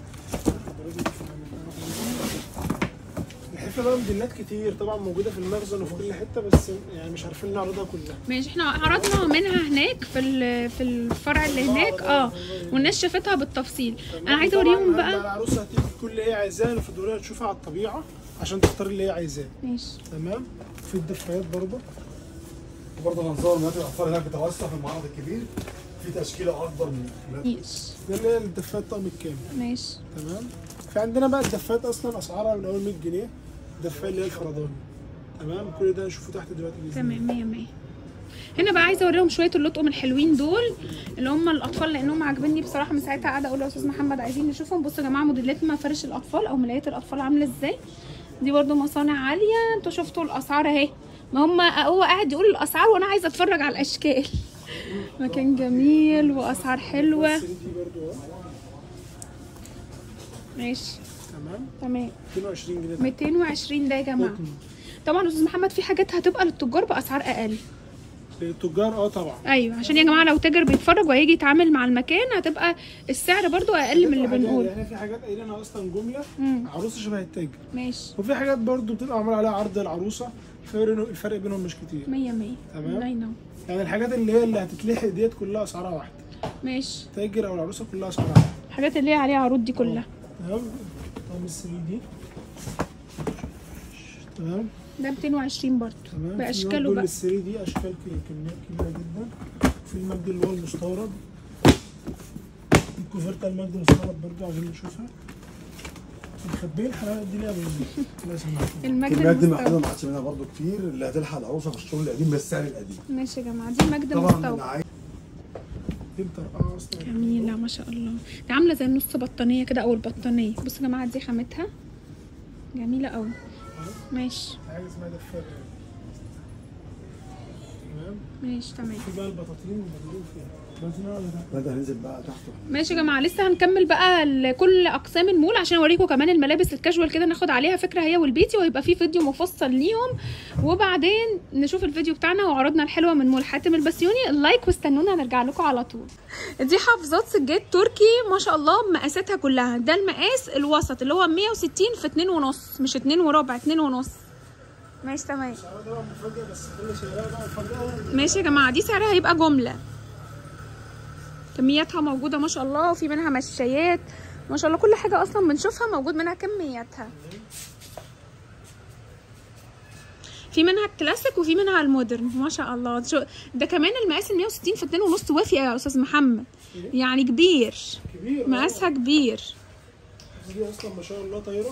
اللحافة بقى موديلات كتير طبعا موجودة في المخزن وفي كل حتة بس يعني مش عارفين نعرضها كلها ماشي احنا عرضنا منها هناك في ال- في الفرع اللي هناك اه والناس شافتها بالتفصيل انا عايزه طبعاً اوريهم عند بقى العروسة هتيجي كل اللي هي عايزاه الفضولية تشوفها على الطبيعة عشان تختار اللي هي عايزاه ماشي تمام في الدفايات برضه وبرضه هنصور مناطق الاطفال هناك بتوسع في المعرض الكبير في تشكيله اكبر من الولاد. ماشي ده اللي هي الدفايات طقم الكامل ماشي تمام في عندنا بقى الدفايات اصلا اسعارها من اول 100 جنيه الدفايه اللي هي الفرداني تمام كل ده نشوفه تحت دلوقتي باذن الله تمام مية مية هنا بقى عايزه اوريهم شويه اللطقم الحلوين دول اللي هم الاطفال لانهم عاجبني بصراحه من ساعتها قاعده اقول يا استاذ محمد عايزين نشوفهم بصوا يا جماعه موديلات مفارش الاطفال او ملايات الاطفال عامله ازاي دي برضو مصانع عاليه انتوا شفتوا الاسعار اهي ما هم هو قاعد يقول الاسعار وانا عايزه اتفرج على الاشكال مكان جميل واسعار حلوه 3 دي برضو اهو ماشي تمام تمام 220 جنيه 220 ده يا جماعه قطن. طبعا يا استاذ محمد في حاجات هتبقى للتجار باسعار اقل للتجار اه طبعا ايوه عشان يا جماعه لو تاجر بيتفرج وهيجي يتعامل مع المكان هتبقى السعر برضو اقل من اللي حاجات- بنقوله احنا في حاجات قايلينها اصلا جمله امم عروسه شبه التاجر ماشي وفي حاجات برضو بتبقى معمول عليها عرض العروسه الفرق الفرق بينهم مش كتير مية مية تمام. الله ينور يعني الحاجات اللي هي اللي هتتلحق ديت كلها اسعارها واحده ماشي التاجر او العروسه كلها اسعارها واحده الحاجات اللي هي عليها عروض دي كلها تمام طقم ال 3 دي تمام ده 220 برضو تمام باشكاله دول بقى ال 3 دي اشكال ك- كميات كبيره جدا في المجد اللي هو المستورد الكوفرتا المجد المستورد برضه عايزين نشوفها مخبيه الحلقات دي ليه يا ابو يزيد؟ لازم نعرفها. المجد الكميات دي المستورد محدوده ما عادش منها برضه كتير اللي هتلحق العروسه في الشغل القديم بالسعر القديم ماشي يا جماعه دي المجد طبعا انا المستورد عايز دي مطرقعه اصلا جميلة ما شاء الله دي عاملة زي النص بطانية كده أو البطانية بصوا يا جماعة دي خامتها جميلة أوي ماشي حاجه اسمها دفايه تمام ماشي تمام في بقى البطاطين البطاطين فيها بطاطين ولا ده؟ لا ده هننزل بقى تحت ماشي يا جماعه لسه هنكمل بقى ال- كل اقسام المول عشان اوريكم كمان الملابس الكاجوال كده ناخد عليها فكره هي والبيتي وهيبقى في فيديو مفصل ليهم وبعدين نشوف الفيديو بتاعنا وعروضنا الحلوه من مول حاتم البسيوني اللايك واستنونا هنرجع لكم على طول دي حافظات سجاد تركي ما شاء الله مقاساتها كلها ده المقاس الوسط اللي هو 160 في 2 ونص مش 2 وربع 2 ونص ماشي تمام سعرها طبعا مفاجاه بس كل سعرها بقى مفاجاه ماشي يا جماعه دي سعرها هيبقى جمله كمياتها موجوده ما شاء الله وفي منها مشايات ما شاء الله كل حاجه اصلا بنشوفها موجود منها كمياتها في منها الكلاسيك وفي منها المودرن ما شاء الله شو ده كمان المقاس ال 160 في 2 ونص وافي يا استاذ محمد يعني كبير كبير آه. مقاسها كبير دي اصلا ما شاء الله طايره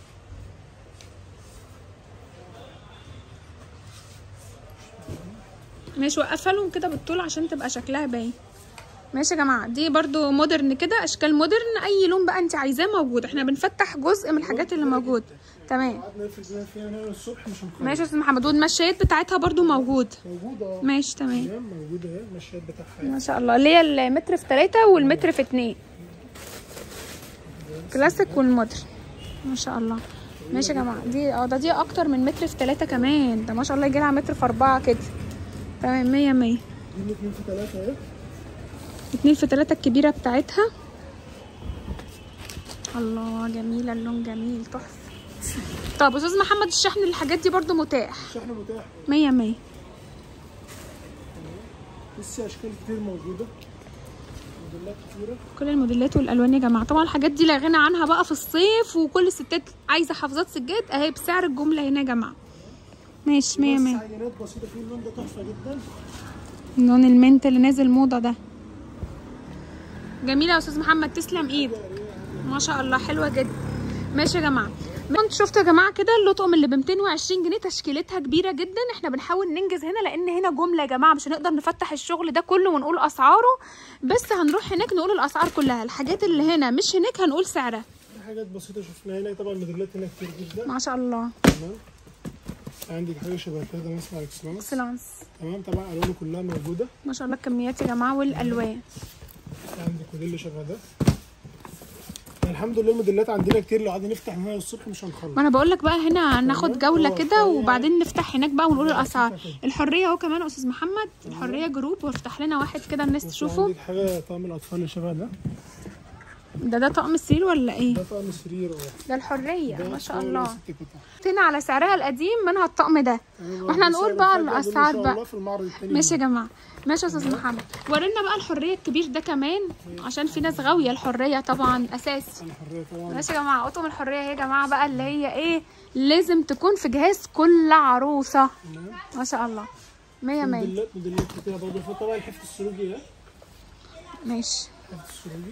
ماشي وقفها لهم كده بالطول عشان تبقى شكلها باين ماشي يا جماعه دي برضو مودرن كده اشكال مودرن اي لون بقى انت عايزاه موجود احنا بنفتح جزء من الحاجات اللي موجود تمام قعدنا نقفل فيها فيها من الصبح مش مخلص ماشي يا استاذ محمد والمشايات بتاعتها برضو موجود موجوده اه ماشي تمام تمام موجوده اهي المشيات بتاعها ما شاء الله اللي هي المتر في تلاتة والمتر في اتنين كلاسيك والمودرن ما شاء الله ماشي يا جماعه دي اه ده دي اكتر من متر في تلاتة كمان ده ما شاء الله يجي لها متر في اربعة كده تمام مية مية دي 2 في 3 اهي اتنين في تلاتة الكبيرة بتاعتها الله جميلة اللون جميل تحفة طب استاذ محمد الشحن الحاجات دي برضو متاح الشحن متاح مية مية لسه اشكال كتير موجوده موديلات كتيره كل الموديلات والالوان يا جماعه طبعا الحاجات دي لا غنى عنها بقى في الصيف وكل الستات عايزه حافظات سجاد اهي بسعر الجمله هنا يا جماعه ماشي مية بس مية عينات بسيطه في اللون ده تحفه جدا لون المنت اللي نازل موضه ده جميله يا استاذ محمد تسلم ايدك ما شاء الله حلوه جدا ماشي يا جماعه كنت شفتوا يا جماعه كده اللطقم اللي ب 220 جنيه تشكيلتها كبيره جدا احنا بنحاول ننجز هنا لان هنا جمله يا جماعه مش هنقدر نفتح الشغل ده كله ونقول اسعاره بس هنروح هناك نقول الاسعار كلها الحاجات اللي هنا مش هناك هنقول سعرها في حاجات بسيطه شفناها هنا طبعا موديلات هنا كتير جدا ما شاء الله تمام عندك حاجه شبه كده ده مصنع اكسلانس اكسلانس تمام طبعا الوانه كلها موجوده ما شاء الله الكميات يا جماعه والالوان عندك موديل شبه ده الحمد لله الموديلات عندنا كتير لو قعدنا نفتح من هنا للصبح مش هنخلص ما انا بقول لك بقى هنا ناخد جوله اه، كده فهي- وبعدين نفتح هناك بقى ونقول اه، الاسعار نفتح كده. الحريه اهو كمان يا استاذ محمد الحريه جروب وافتح لنا واحد كده الناس تشوفه عندك حاجه طقم الاطفال اللي شبه ده ده ده طقم السرير ولا ايه ده طقم سرير اه ده الحريه ده ما شاء فوق الله ست قطع. هنا على سعرها القديم منها الطقم ده تمام، واحنا بس هنقول سعر بقى مفاجأة دول الاسعار ان شاء بقى الله في المعرض التاني ماشي يا جماعه ماشي يا استاذ محمد ورينا بقى الحريه الكبير ده كمان عشان في ناس غاويه الحريه طبعا اساسي الحريه طبعا ماشي يا جماعه اطقم الحريه اهي يا جماعه بقى اللي هي ايه لازم تكون في جهاز كل عروسه تمام. ما شاء الله مية مية موديلات موديلات كتير برضه في طبعا الحفظ السروجي ده ماشي الحفظ السروجي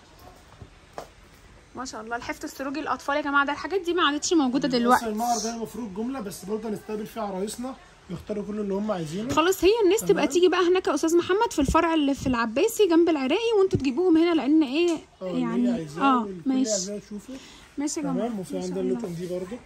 ما شاء الله الحفظ السروجي الاطفال يا جماعه ده الحاجات دي ما عادتش موجوده اصلا دلوقتي المعرض ده مفروض جمله بس برضه هنستقبل فيه عرايسنا يختاروا كل اللي هم عايزينه خلاص هي الناس تبقى تمام. تيجي بقى هناك يا استاذ محمد في الفرع اللي في العباسي جنب العراقي وانتوا تجيبوهم هنا لان ايه اه اللي هي يعني عايزاه اه والكل ماشي عايزاه تشوفه ماشي يا جماعه تمام وفي ما شاء عندنا الله. اللوتن دي برضه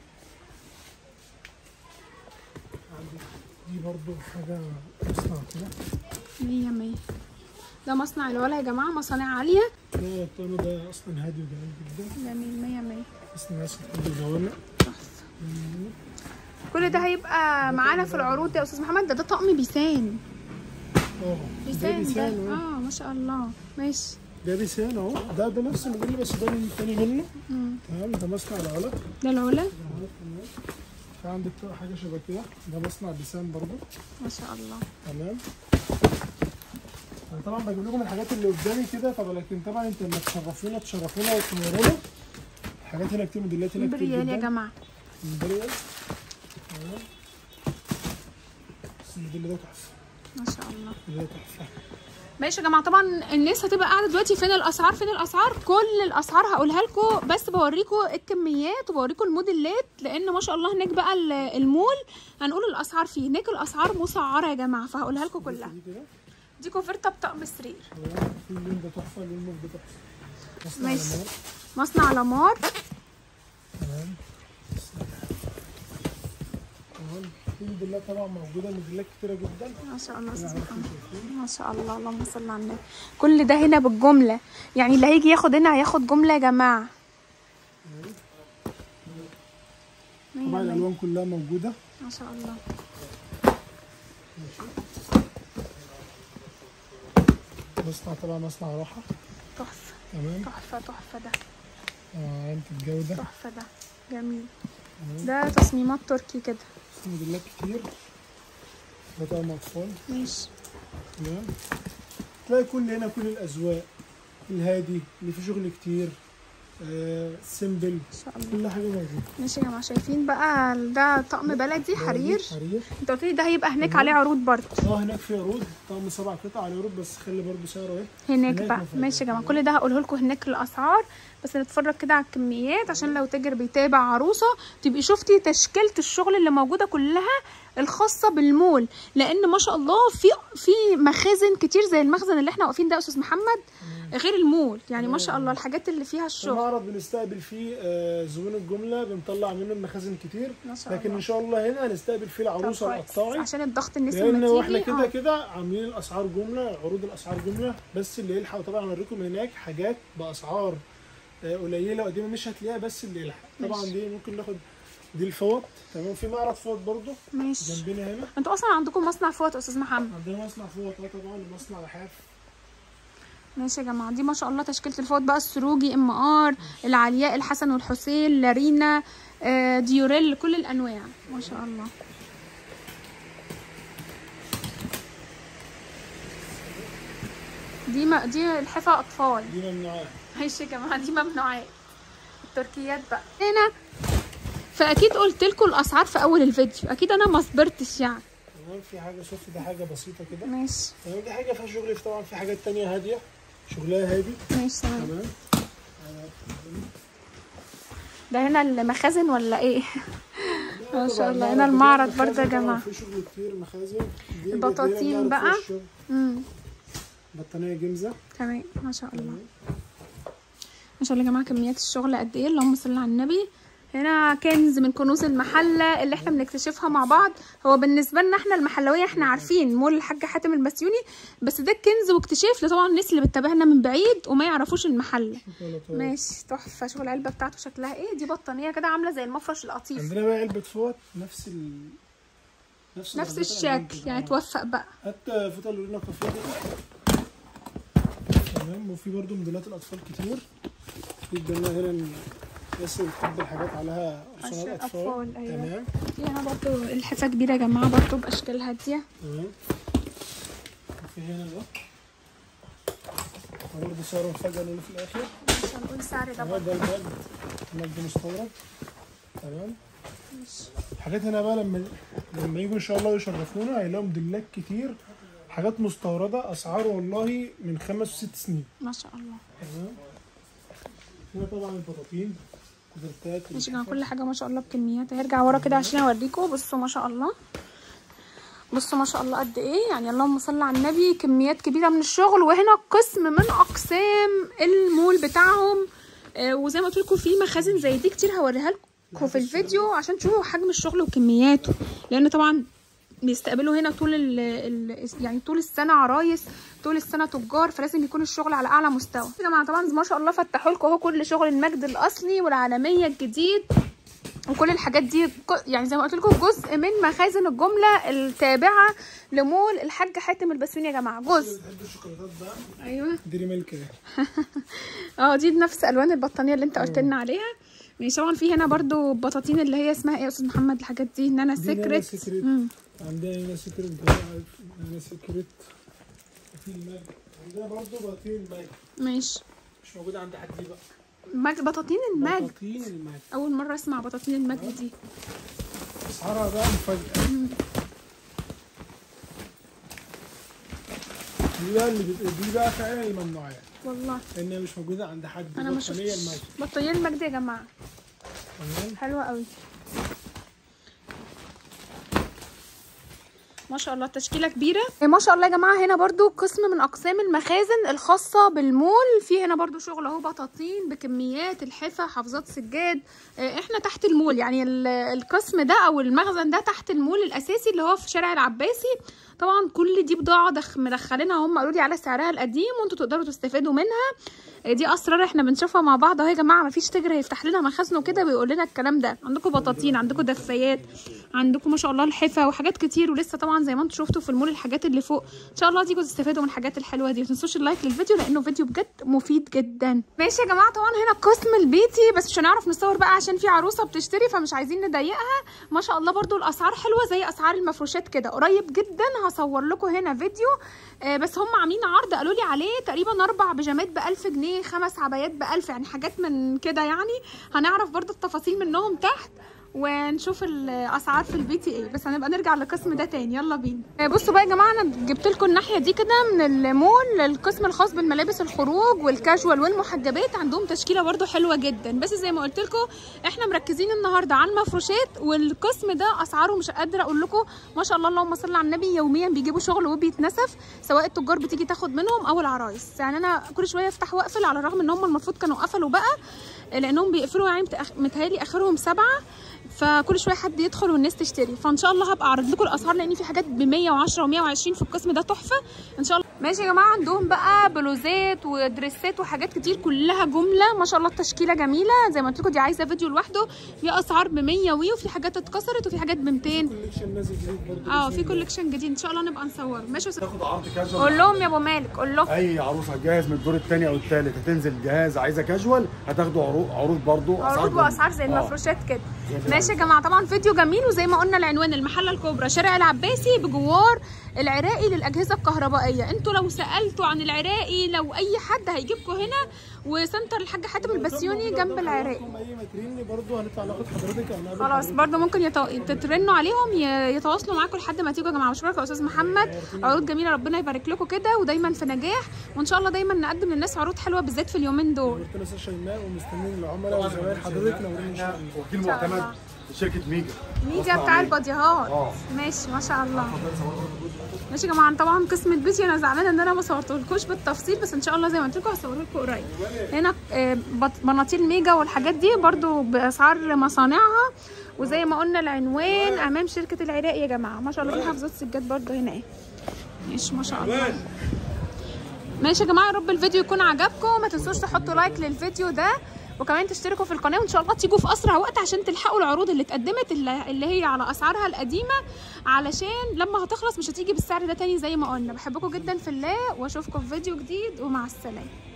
عندك دي برضه حاجه مصنع كده مية مية ده مصنع الولا يا جماعه مصانع عاليه ده الطقم ده اصلا هادي وجميل جدا جميل مية مية بس الناس بتحب الجوامع تحفه كل ده هيبقى معانا في العروض يا استاذ محمد ده ده طقم بيسان اه ده بيسان ده بيسان اه اه ما شاء الله ماشي ده بيسان اهو ده ده نفس الموديل بس ده التاني منه مم. تمام ده مصنع العلا ده العلا في عندك بقى حاجه شبه كده ده مصنع بيسان برضه ما شاء الله تمام انا طبعا بجيب لكم الحاجات اللي قدامي كده طب لكن طبعا انت لما تشرفونا تشرفونا وتنورونا الحاجات هنا كتير موديلات هنا كتير بريال يا جدا جماعه امبريال تمام بس الموديل ده تحفه ما شاء الله الموديل ده تحفه ماشي يا جماعه طبعا الناس هتبقى قاعده دلوقتي فين الاسعار فين الاسعار كل الاسعار هقولها لكم بس بوريكم الكميات وبوريكم الموديلات لان ما شاء الله هناك بقى ال- المول هنقول الاسعار فيه هناك الاسعار مسعره يا جماعه فهقولها لكم كلها دي كده دي كوفرته بطقم السرير تمام في اللون ده تحفه اللون الموف ده تحفه مصنع ماشي. الأنوار. مصنع لامار تمام تمام في موديلات طبعا موجوده موديلات كتيره جدا ما شاء الله أنا أستاذ عارف محمد. انتوا شايفين. ما شاء الله اللهم صل على النبي كل ده هنا بالجمله يعني اللي هيجي ياخد هنا هياخد جمله يا جماعه مية طبعا مية. الالوان كلها موجوده ما شاء الله مصنع طبعا مصنع راحه تحفه تمام تحفه تحفه ده آه، علامه الجوده تحفه ده جميل ده تصميمات تركي كده في موديلات كتير ده طقم اطفال ماشي تمام تلاقي كل هنا كل الاذواق الهادي اللي فيه شغل كتير آه سيمبل ان شاء الله كل حاجه موجوده ماشي يا جماعه شايفين بقى ده طقم بلدي حرير حرير انت قلت لي ده هيبقى هناك عليه عروض برضه اه هناك في عروض طقم سبع قطع عليه عروض بس خلي برضه سعره ايه هناك هناك بقى مفاجأة. ماشي يا جماعه كل ده هقوله لكم هناك الاسعار بس نتفرج كده على الكميات عشان لو تاجر بيتابع عروسه تبقي شفتي تشكيله الشغل اللي موجوده كلها الخاصه بالمول لان ما شاء الله في في مخازن كتير زي المخزن اللي احنا واقفين ده يا استاذ محمد غير المول يعني ما شاء الله الحاجات اللي فيها الشغل المعرض بنستقبل فيه آه زبون الجمله بنطلع منه المخازن كتير ما شاء لكن الله. ان شاء الله هنا هنستقبل فيه طب العروسه كويس. القطاعي عشان الضغط الناس لان لما واحنا تيجي كده آه. كده عاملين الاسعار جمله عروض الاسعار جمله بس اللي يلحق طبعا اوريكم هناك حاجات باسعار آه، قليله وقديمه مش هتلاقيها بس اللي يلحق طبعا ماشي. دي ممكن ناخد دي الفوط تمام في معرض فوط برضو ماشي جنبنا هنا انتوا اصلا عندكم مصنع فوط يا استاذ محمد عندنا مصنع فوط اه طبعا ومصنع لحاف ماشي يا جماعه دي ما شاء الله تشكيله الفوط بقى السروجي ام ار العلياء الحسن والحسين لارينا آه، ديوريل كل الانواع ما شاء الله دي ما دي الحفا اطفال دي ممنوعات ماشي يا جماعه دي ممنوعات التركيات بقى هنا فاكيد قلت لكم الاسعار في اول الفيديو اكيد انا ما صبرتش يعني تمام في حاجه شوف ده حاجه بسيطه كده ماشي تمام دي حاجه فيها شغل طبعا في حاجات تانية هاديه شغلها هادي ماشي تمام تمام ده هنا المخازن ولا ايه ما شاء طبعاً الله معرض هنا المعرض مخازن برضه يا طبعاً جماعه في شغل كتير مخازن دي البطاطين بتلاقينا بنعرض بقى. فيها الشغل. امم بطانيه جمزه تمام ما شاء الله ما شاء الله يا جماعه كميات الشغل قد ايه اللهم صل على النبي هنا كنز من كنوز المحله اللي احنا بنكتشفها مع بعض هو بالنسبه لنا احنا المحلويه احنا عارفين مول الحاج حاتم البسيوني بس ده كنز واكتشاف لطبعا الناس اللي بتتابعنا من بعيد وما يعرفوش المحله شوكولاتة. ماشي تحفه شوف العلبه بتاعته شكلها ايه دي بطانيه كده عامله زي المفرش القطيف عندنا بقى علبه فوط نفس ال نفس نفس درجات الألوان الشكل كده. يعني آه. توفق بقى حتى فوطه لورينا كافيه كده تمام وفي برضو موديلات الاطفال كتير في قدامنا هنا الناس اللي بتحب الحاجات عليها عشان رسومات أطفال، اطفال أيوة. تمام في هنا برضو الحفه كبيره يا جماعه برضو باشكال هاديه تمام وفي هنا ده برضه سعره مفاجأة نقول في الآخر مش هنقول سعر ده تمام برضو ده المجد المجد مستورد تمام ماشي. الحاجات هنا بقى لما لما يجوا ان شاء الله يشرفونا هيلاقوا موديلات كتير حاجات مستورده اسعار والله من خمس وست سنين ما شاء الله تمام هنا طبعا البطاطين كوفرتات ماشي يا جماعه كل حاجه ما شاء الله بكميات هرجع ورا كده عشان اوريكم بصوا ما شاء الله بصوا ما شاء الله قد ايه يعني اللهم صل على النبي كميات كبيره من الشغل وهنا قسم من اقسام المول بتاعهم آه وزي ما قلت لكم في مخازن زي دي كتير هوريها لكم في الفيديو عشان تشوفوا حجم الشغل وكمياته لان طبعا بيستقبلوا هنا طول ال ال يعني طول السنه عرايس طول السنه تجار فلازم يكون الشغل على اعلى مستوى يا جماعه طبعا ما شاء الله فتحوا لكم اهو كل شغل المجد الاصلي والعالميه الجديد وكل الحاجات دي ك- يعني زي ما قلت لكم جزء من مخازن الجمله التابعه لمول الحاج حاتم البسيوني يا جماعه جزء بتحب الشوكولاتات بقى ايوه ديري ميلك اهي اه دي بنفس الوان البطانيه اللي انت قلت لنا عليها ماشي طبعا في هنا برضو بطاطين اللي هي اسمها ايه يا استاذ محمد الحاجات دي نانا دي نانا سيكريت سيكريت. مم. عندنا هنا سيكريت ده هنا سيكريت في الماج عندنا برضه بطاطين الماج ماشي مش موجوده عند حد دي بقى ماج بطاطين الماج بطاطين الماج اول مره اسمع بطاطين الماج دي اسعارها بقى مفاجأة دي بقى اللي بت... دي بقى فعلا الممنوعات والله لانها مش موجوده عند حد انا ما بطانية شفتش الماج بطانيه الماج دي يا جماعه تمام حلوه قوي ما شاء الله تشكيله كبيره ما شاء الله يا جماعه هنا برضو قسم من اقسام المخازن الخاصه بالمول في هنا برضو شغل اهو بطاطين بكميات الحفا حافظات سجاد آه، احنا تحت المول يعني ال- القسم ده او المخزن ده تحت المول الاساسي اللي هو في شارع العباسي طبعا كل دي بضاعه دخ مدخلينها هم قالوا لي على سعرها القديم وانتوا تقدروا تستفادوا منها آه، دي اسرار احنا بنشوفها مع بعض اهو يا جماعه مفيش تاجر هيفتح لنا مخازنه كده ويقول لنا الكلام ده عندكم بطاطين عندكم دفايات عندكم ما شاء الله الحفا وحاجات كتير ولسه طبعا زي ما انتم شفتوا في المول الحاجات اللي فوق ان شاء الله تيجوا تستفادوا من الحاجات الحلوه دي ما تنسوش اللايك للفيديو لانه فيديو بجد مفيد جدا ماشي يا جماعه طبعا هنا قسم البيتي بس مش هنعرف نصور بقى عشان في عروسه بتشتري فمش عايزين نضايقها ما شاء الله برضو الاسعار حلوه زي اسعار المفروشات كده قريب جدا هصور لكم هنا فيديو آه، بس هم عاملين عرض قالوا لي عليه تقريبا اربع بيجامات ب 1000 جنيه خمس عبايات ب 1000 يعني حاجات من كده يعني هنعرف برضو التفاصيل منهم تحت ونشوف الاسعار في البيتي ايه بس هنبقى نرجع للقسم ده تاني يلا بينا آه، بصوا بقى يا جماعه انا جبت لكم الناحيه دي كده من المول القسم الخاص بالملابس الخروج والكاجوال والمحجبات عندهم تشكيله برضو حلوه جدا بس زي ما قلت لكم احنا مركزين النهارده على المفروشات والقسم ده اسعاره مش قادره اقول لكم ما شاء الله اللهم صل على النبي يوميا بيجيبوا شغل وبيتنسف سواء التجار بتيجي تاخد منهم او العرايس يعني انا كل شويه افتح واقفل على الرغم ان هم المفروض كانوا قفلوا بقى لانهم بيقفلوا يعني متأخ- متهيألي اخرهم سبعة فكل شويه حد يدخل والناس تشتري فان شاء الله هبقى اعرض لكم الاسعار لان في حاجات ب 110 و120 في القسم ده تحفه ان شاء الله ماشي يا جماعه عندهم بقى بلوزات ودريسات وحاجات كتير كلها جمله ما شاء الله التشكيله جميله زي ما قلت لكم دي عايزه فيديو لوحده في اسعار ب 100 وي وفي حاجات اتكسرت وفي حاجات ب 200 كوليكشن نازل جديد برضه اه في كولكشن جديد ان شاء الله نبقى نصور ماشي يا أستاذ- تاخد عرض كاجوال قول لهم يا ابو مالك قول لهم اي عروسه هتجهز من الدور الثاني او الثالث هتنزل جهاز عايزه كاجوال هتاخدوا عروض عروض برضه عروض جميلة. واسعار زي آه. المفروشات كده زي ماشي يا جماعه طبعا فيديو جميل وزي ما قلنا العنوان المحله الكبرى شارع العباسي بجوار العراقي للاجهزه الكهربائيه انتوا لو سالتوا عن العراقي لو اي حد هيجيبكم هنا وسنتر الحاج حاتم البسيوني جنب العراقي لكم اي ماتريني برضه هنطلع ناخد حضرتك او نقابل خلاص برضو ممكن يتو... تترنوا عليهم ي... يتواصلوا معاكم لحد ما تيجوا يا جماعه بشكرك يا استاذ محمد عروض جميله ربنا يبارك لكم كده ودايما في نجاح وان شاء الله دايما نقدم للناس عروض حلوه بالذات في اليومين دول قلت استاذ شيماء ومستنيين العملاء وزباين حضرتك نورين ان شاء الله وكيل معتمد لشركه ميجا ميجا مصنع بتاع ميجا. الباديهات اه. ماشي ما شاء الله ماشي يا جماعه طبعا قسم البيتي انا زعلانه ان انا ما صورتلكوش بالتفصيل بس ان شاء الله زي ما قلت لكم هصوره لكم قريب هنا آه، بط- بناطيل ميجا والحاجات دي برضو باسعار مصانعها وزي ما قلنا العنوان امام شركه العراق يا جماعه ما شاء الله في حافظات سجاد برضو هنا ايه ماشي ما شاء الله ماشي يا جماعه يا رب الفيديو يكون عجبكم ما تنسوش تحطوا لايك للفيديو ده وكمان تشتركوا في القناه وان شاء الله تيجوا في اسرع وقت عشان تلحقوا العروض اللي اتقدمت اللي اللي هي على اسعارها القديمه علشان لما هتخلص مش هتيجي بالسعر ده تاني زي ما قلنا بحبكم جدا في الله واشوفكم في فيديو جديد ومع السلامه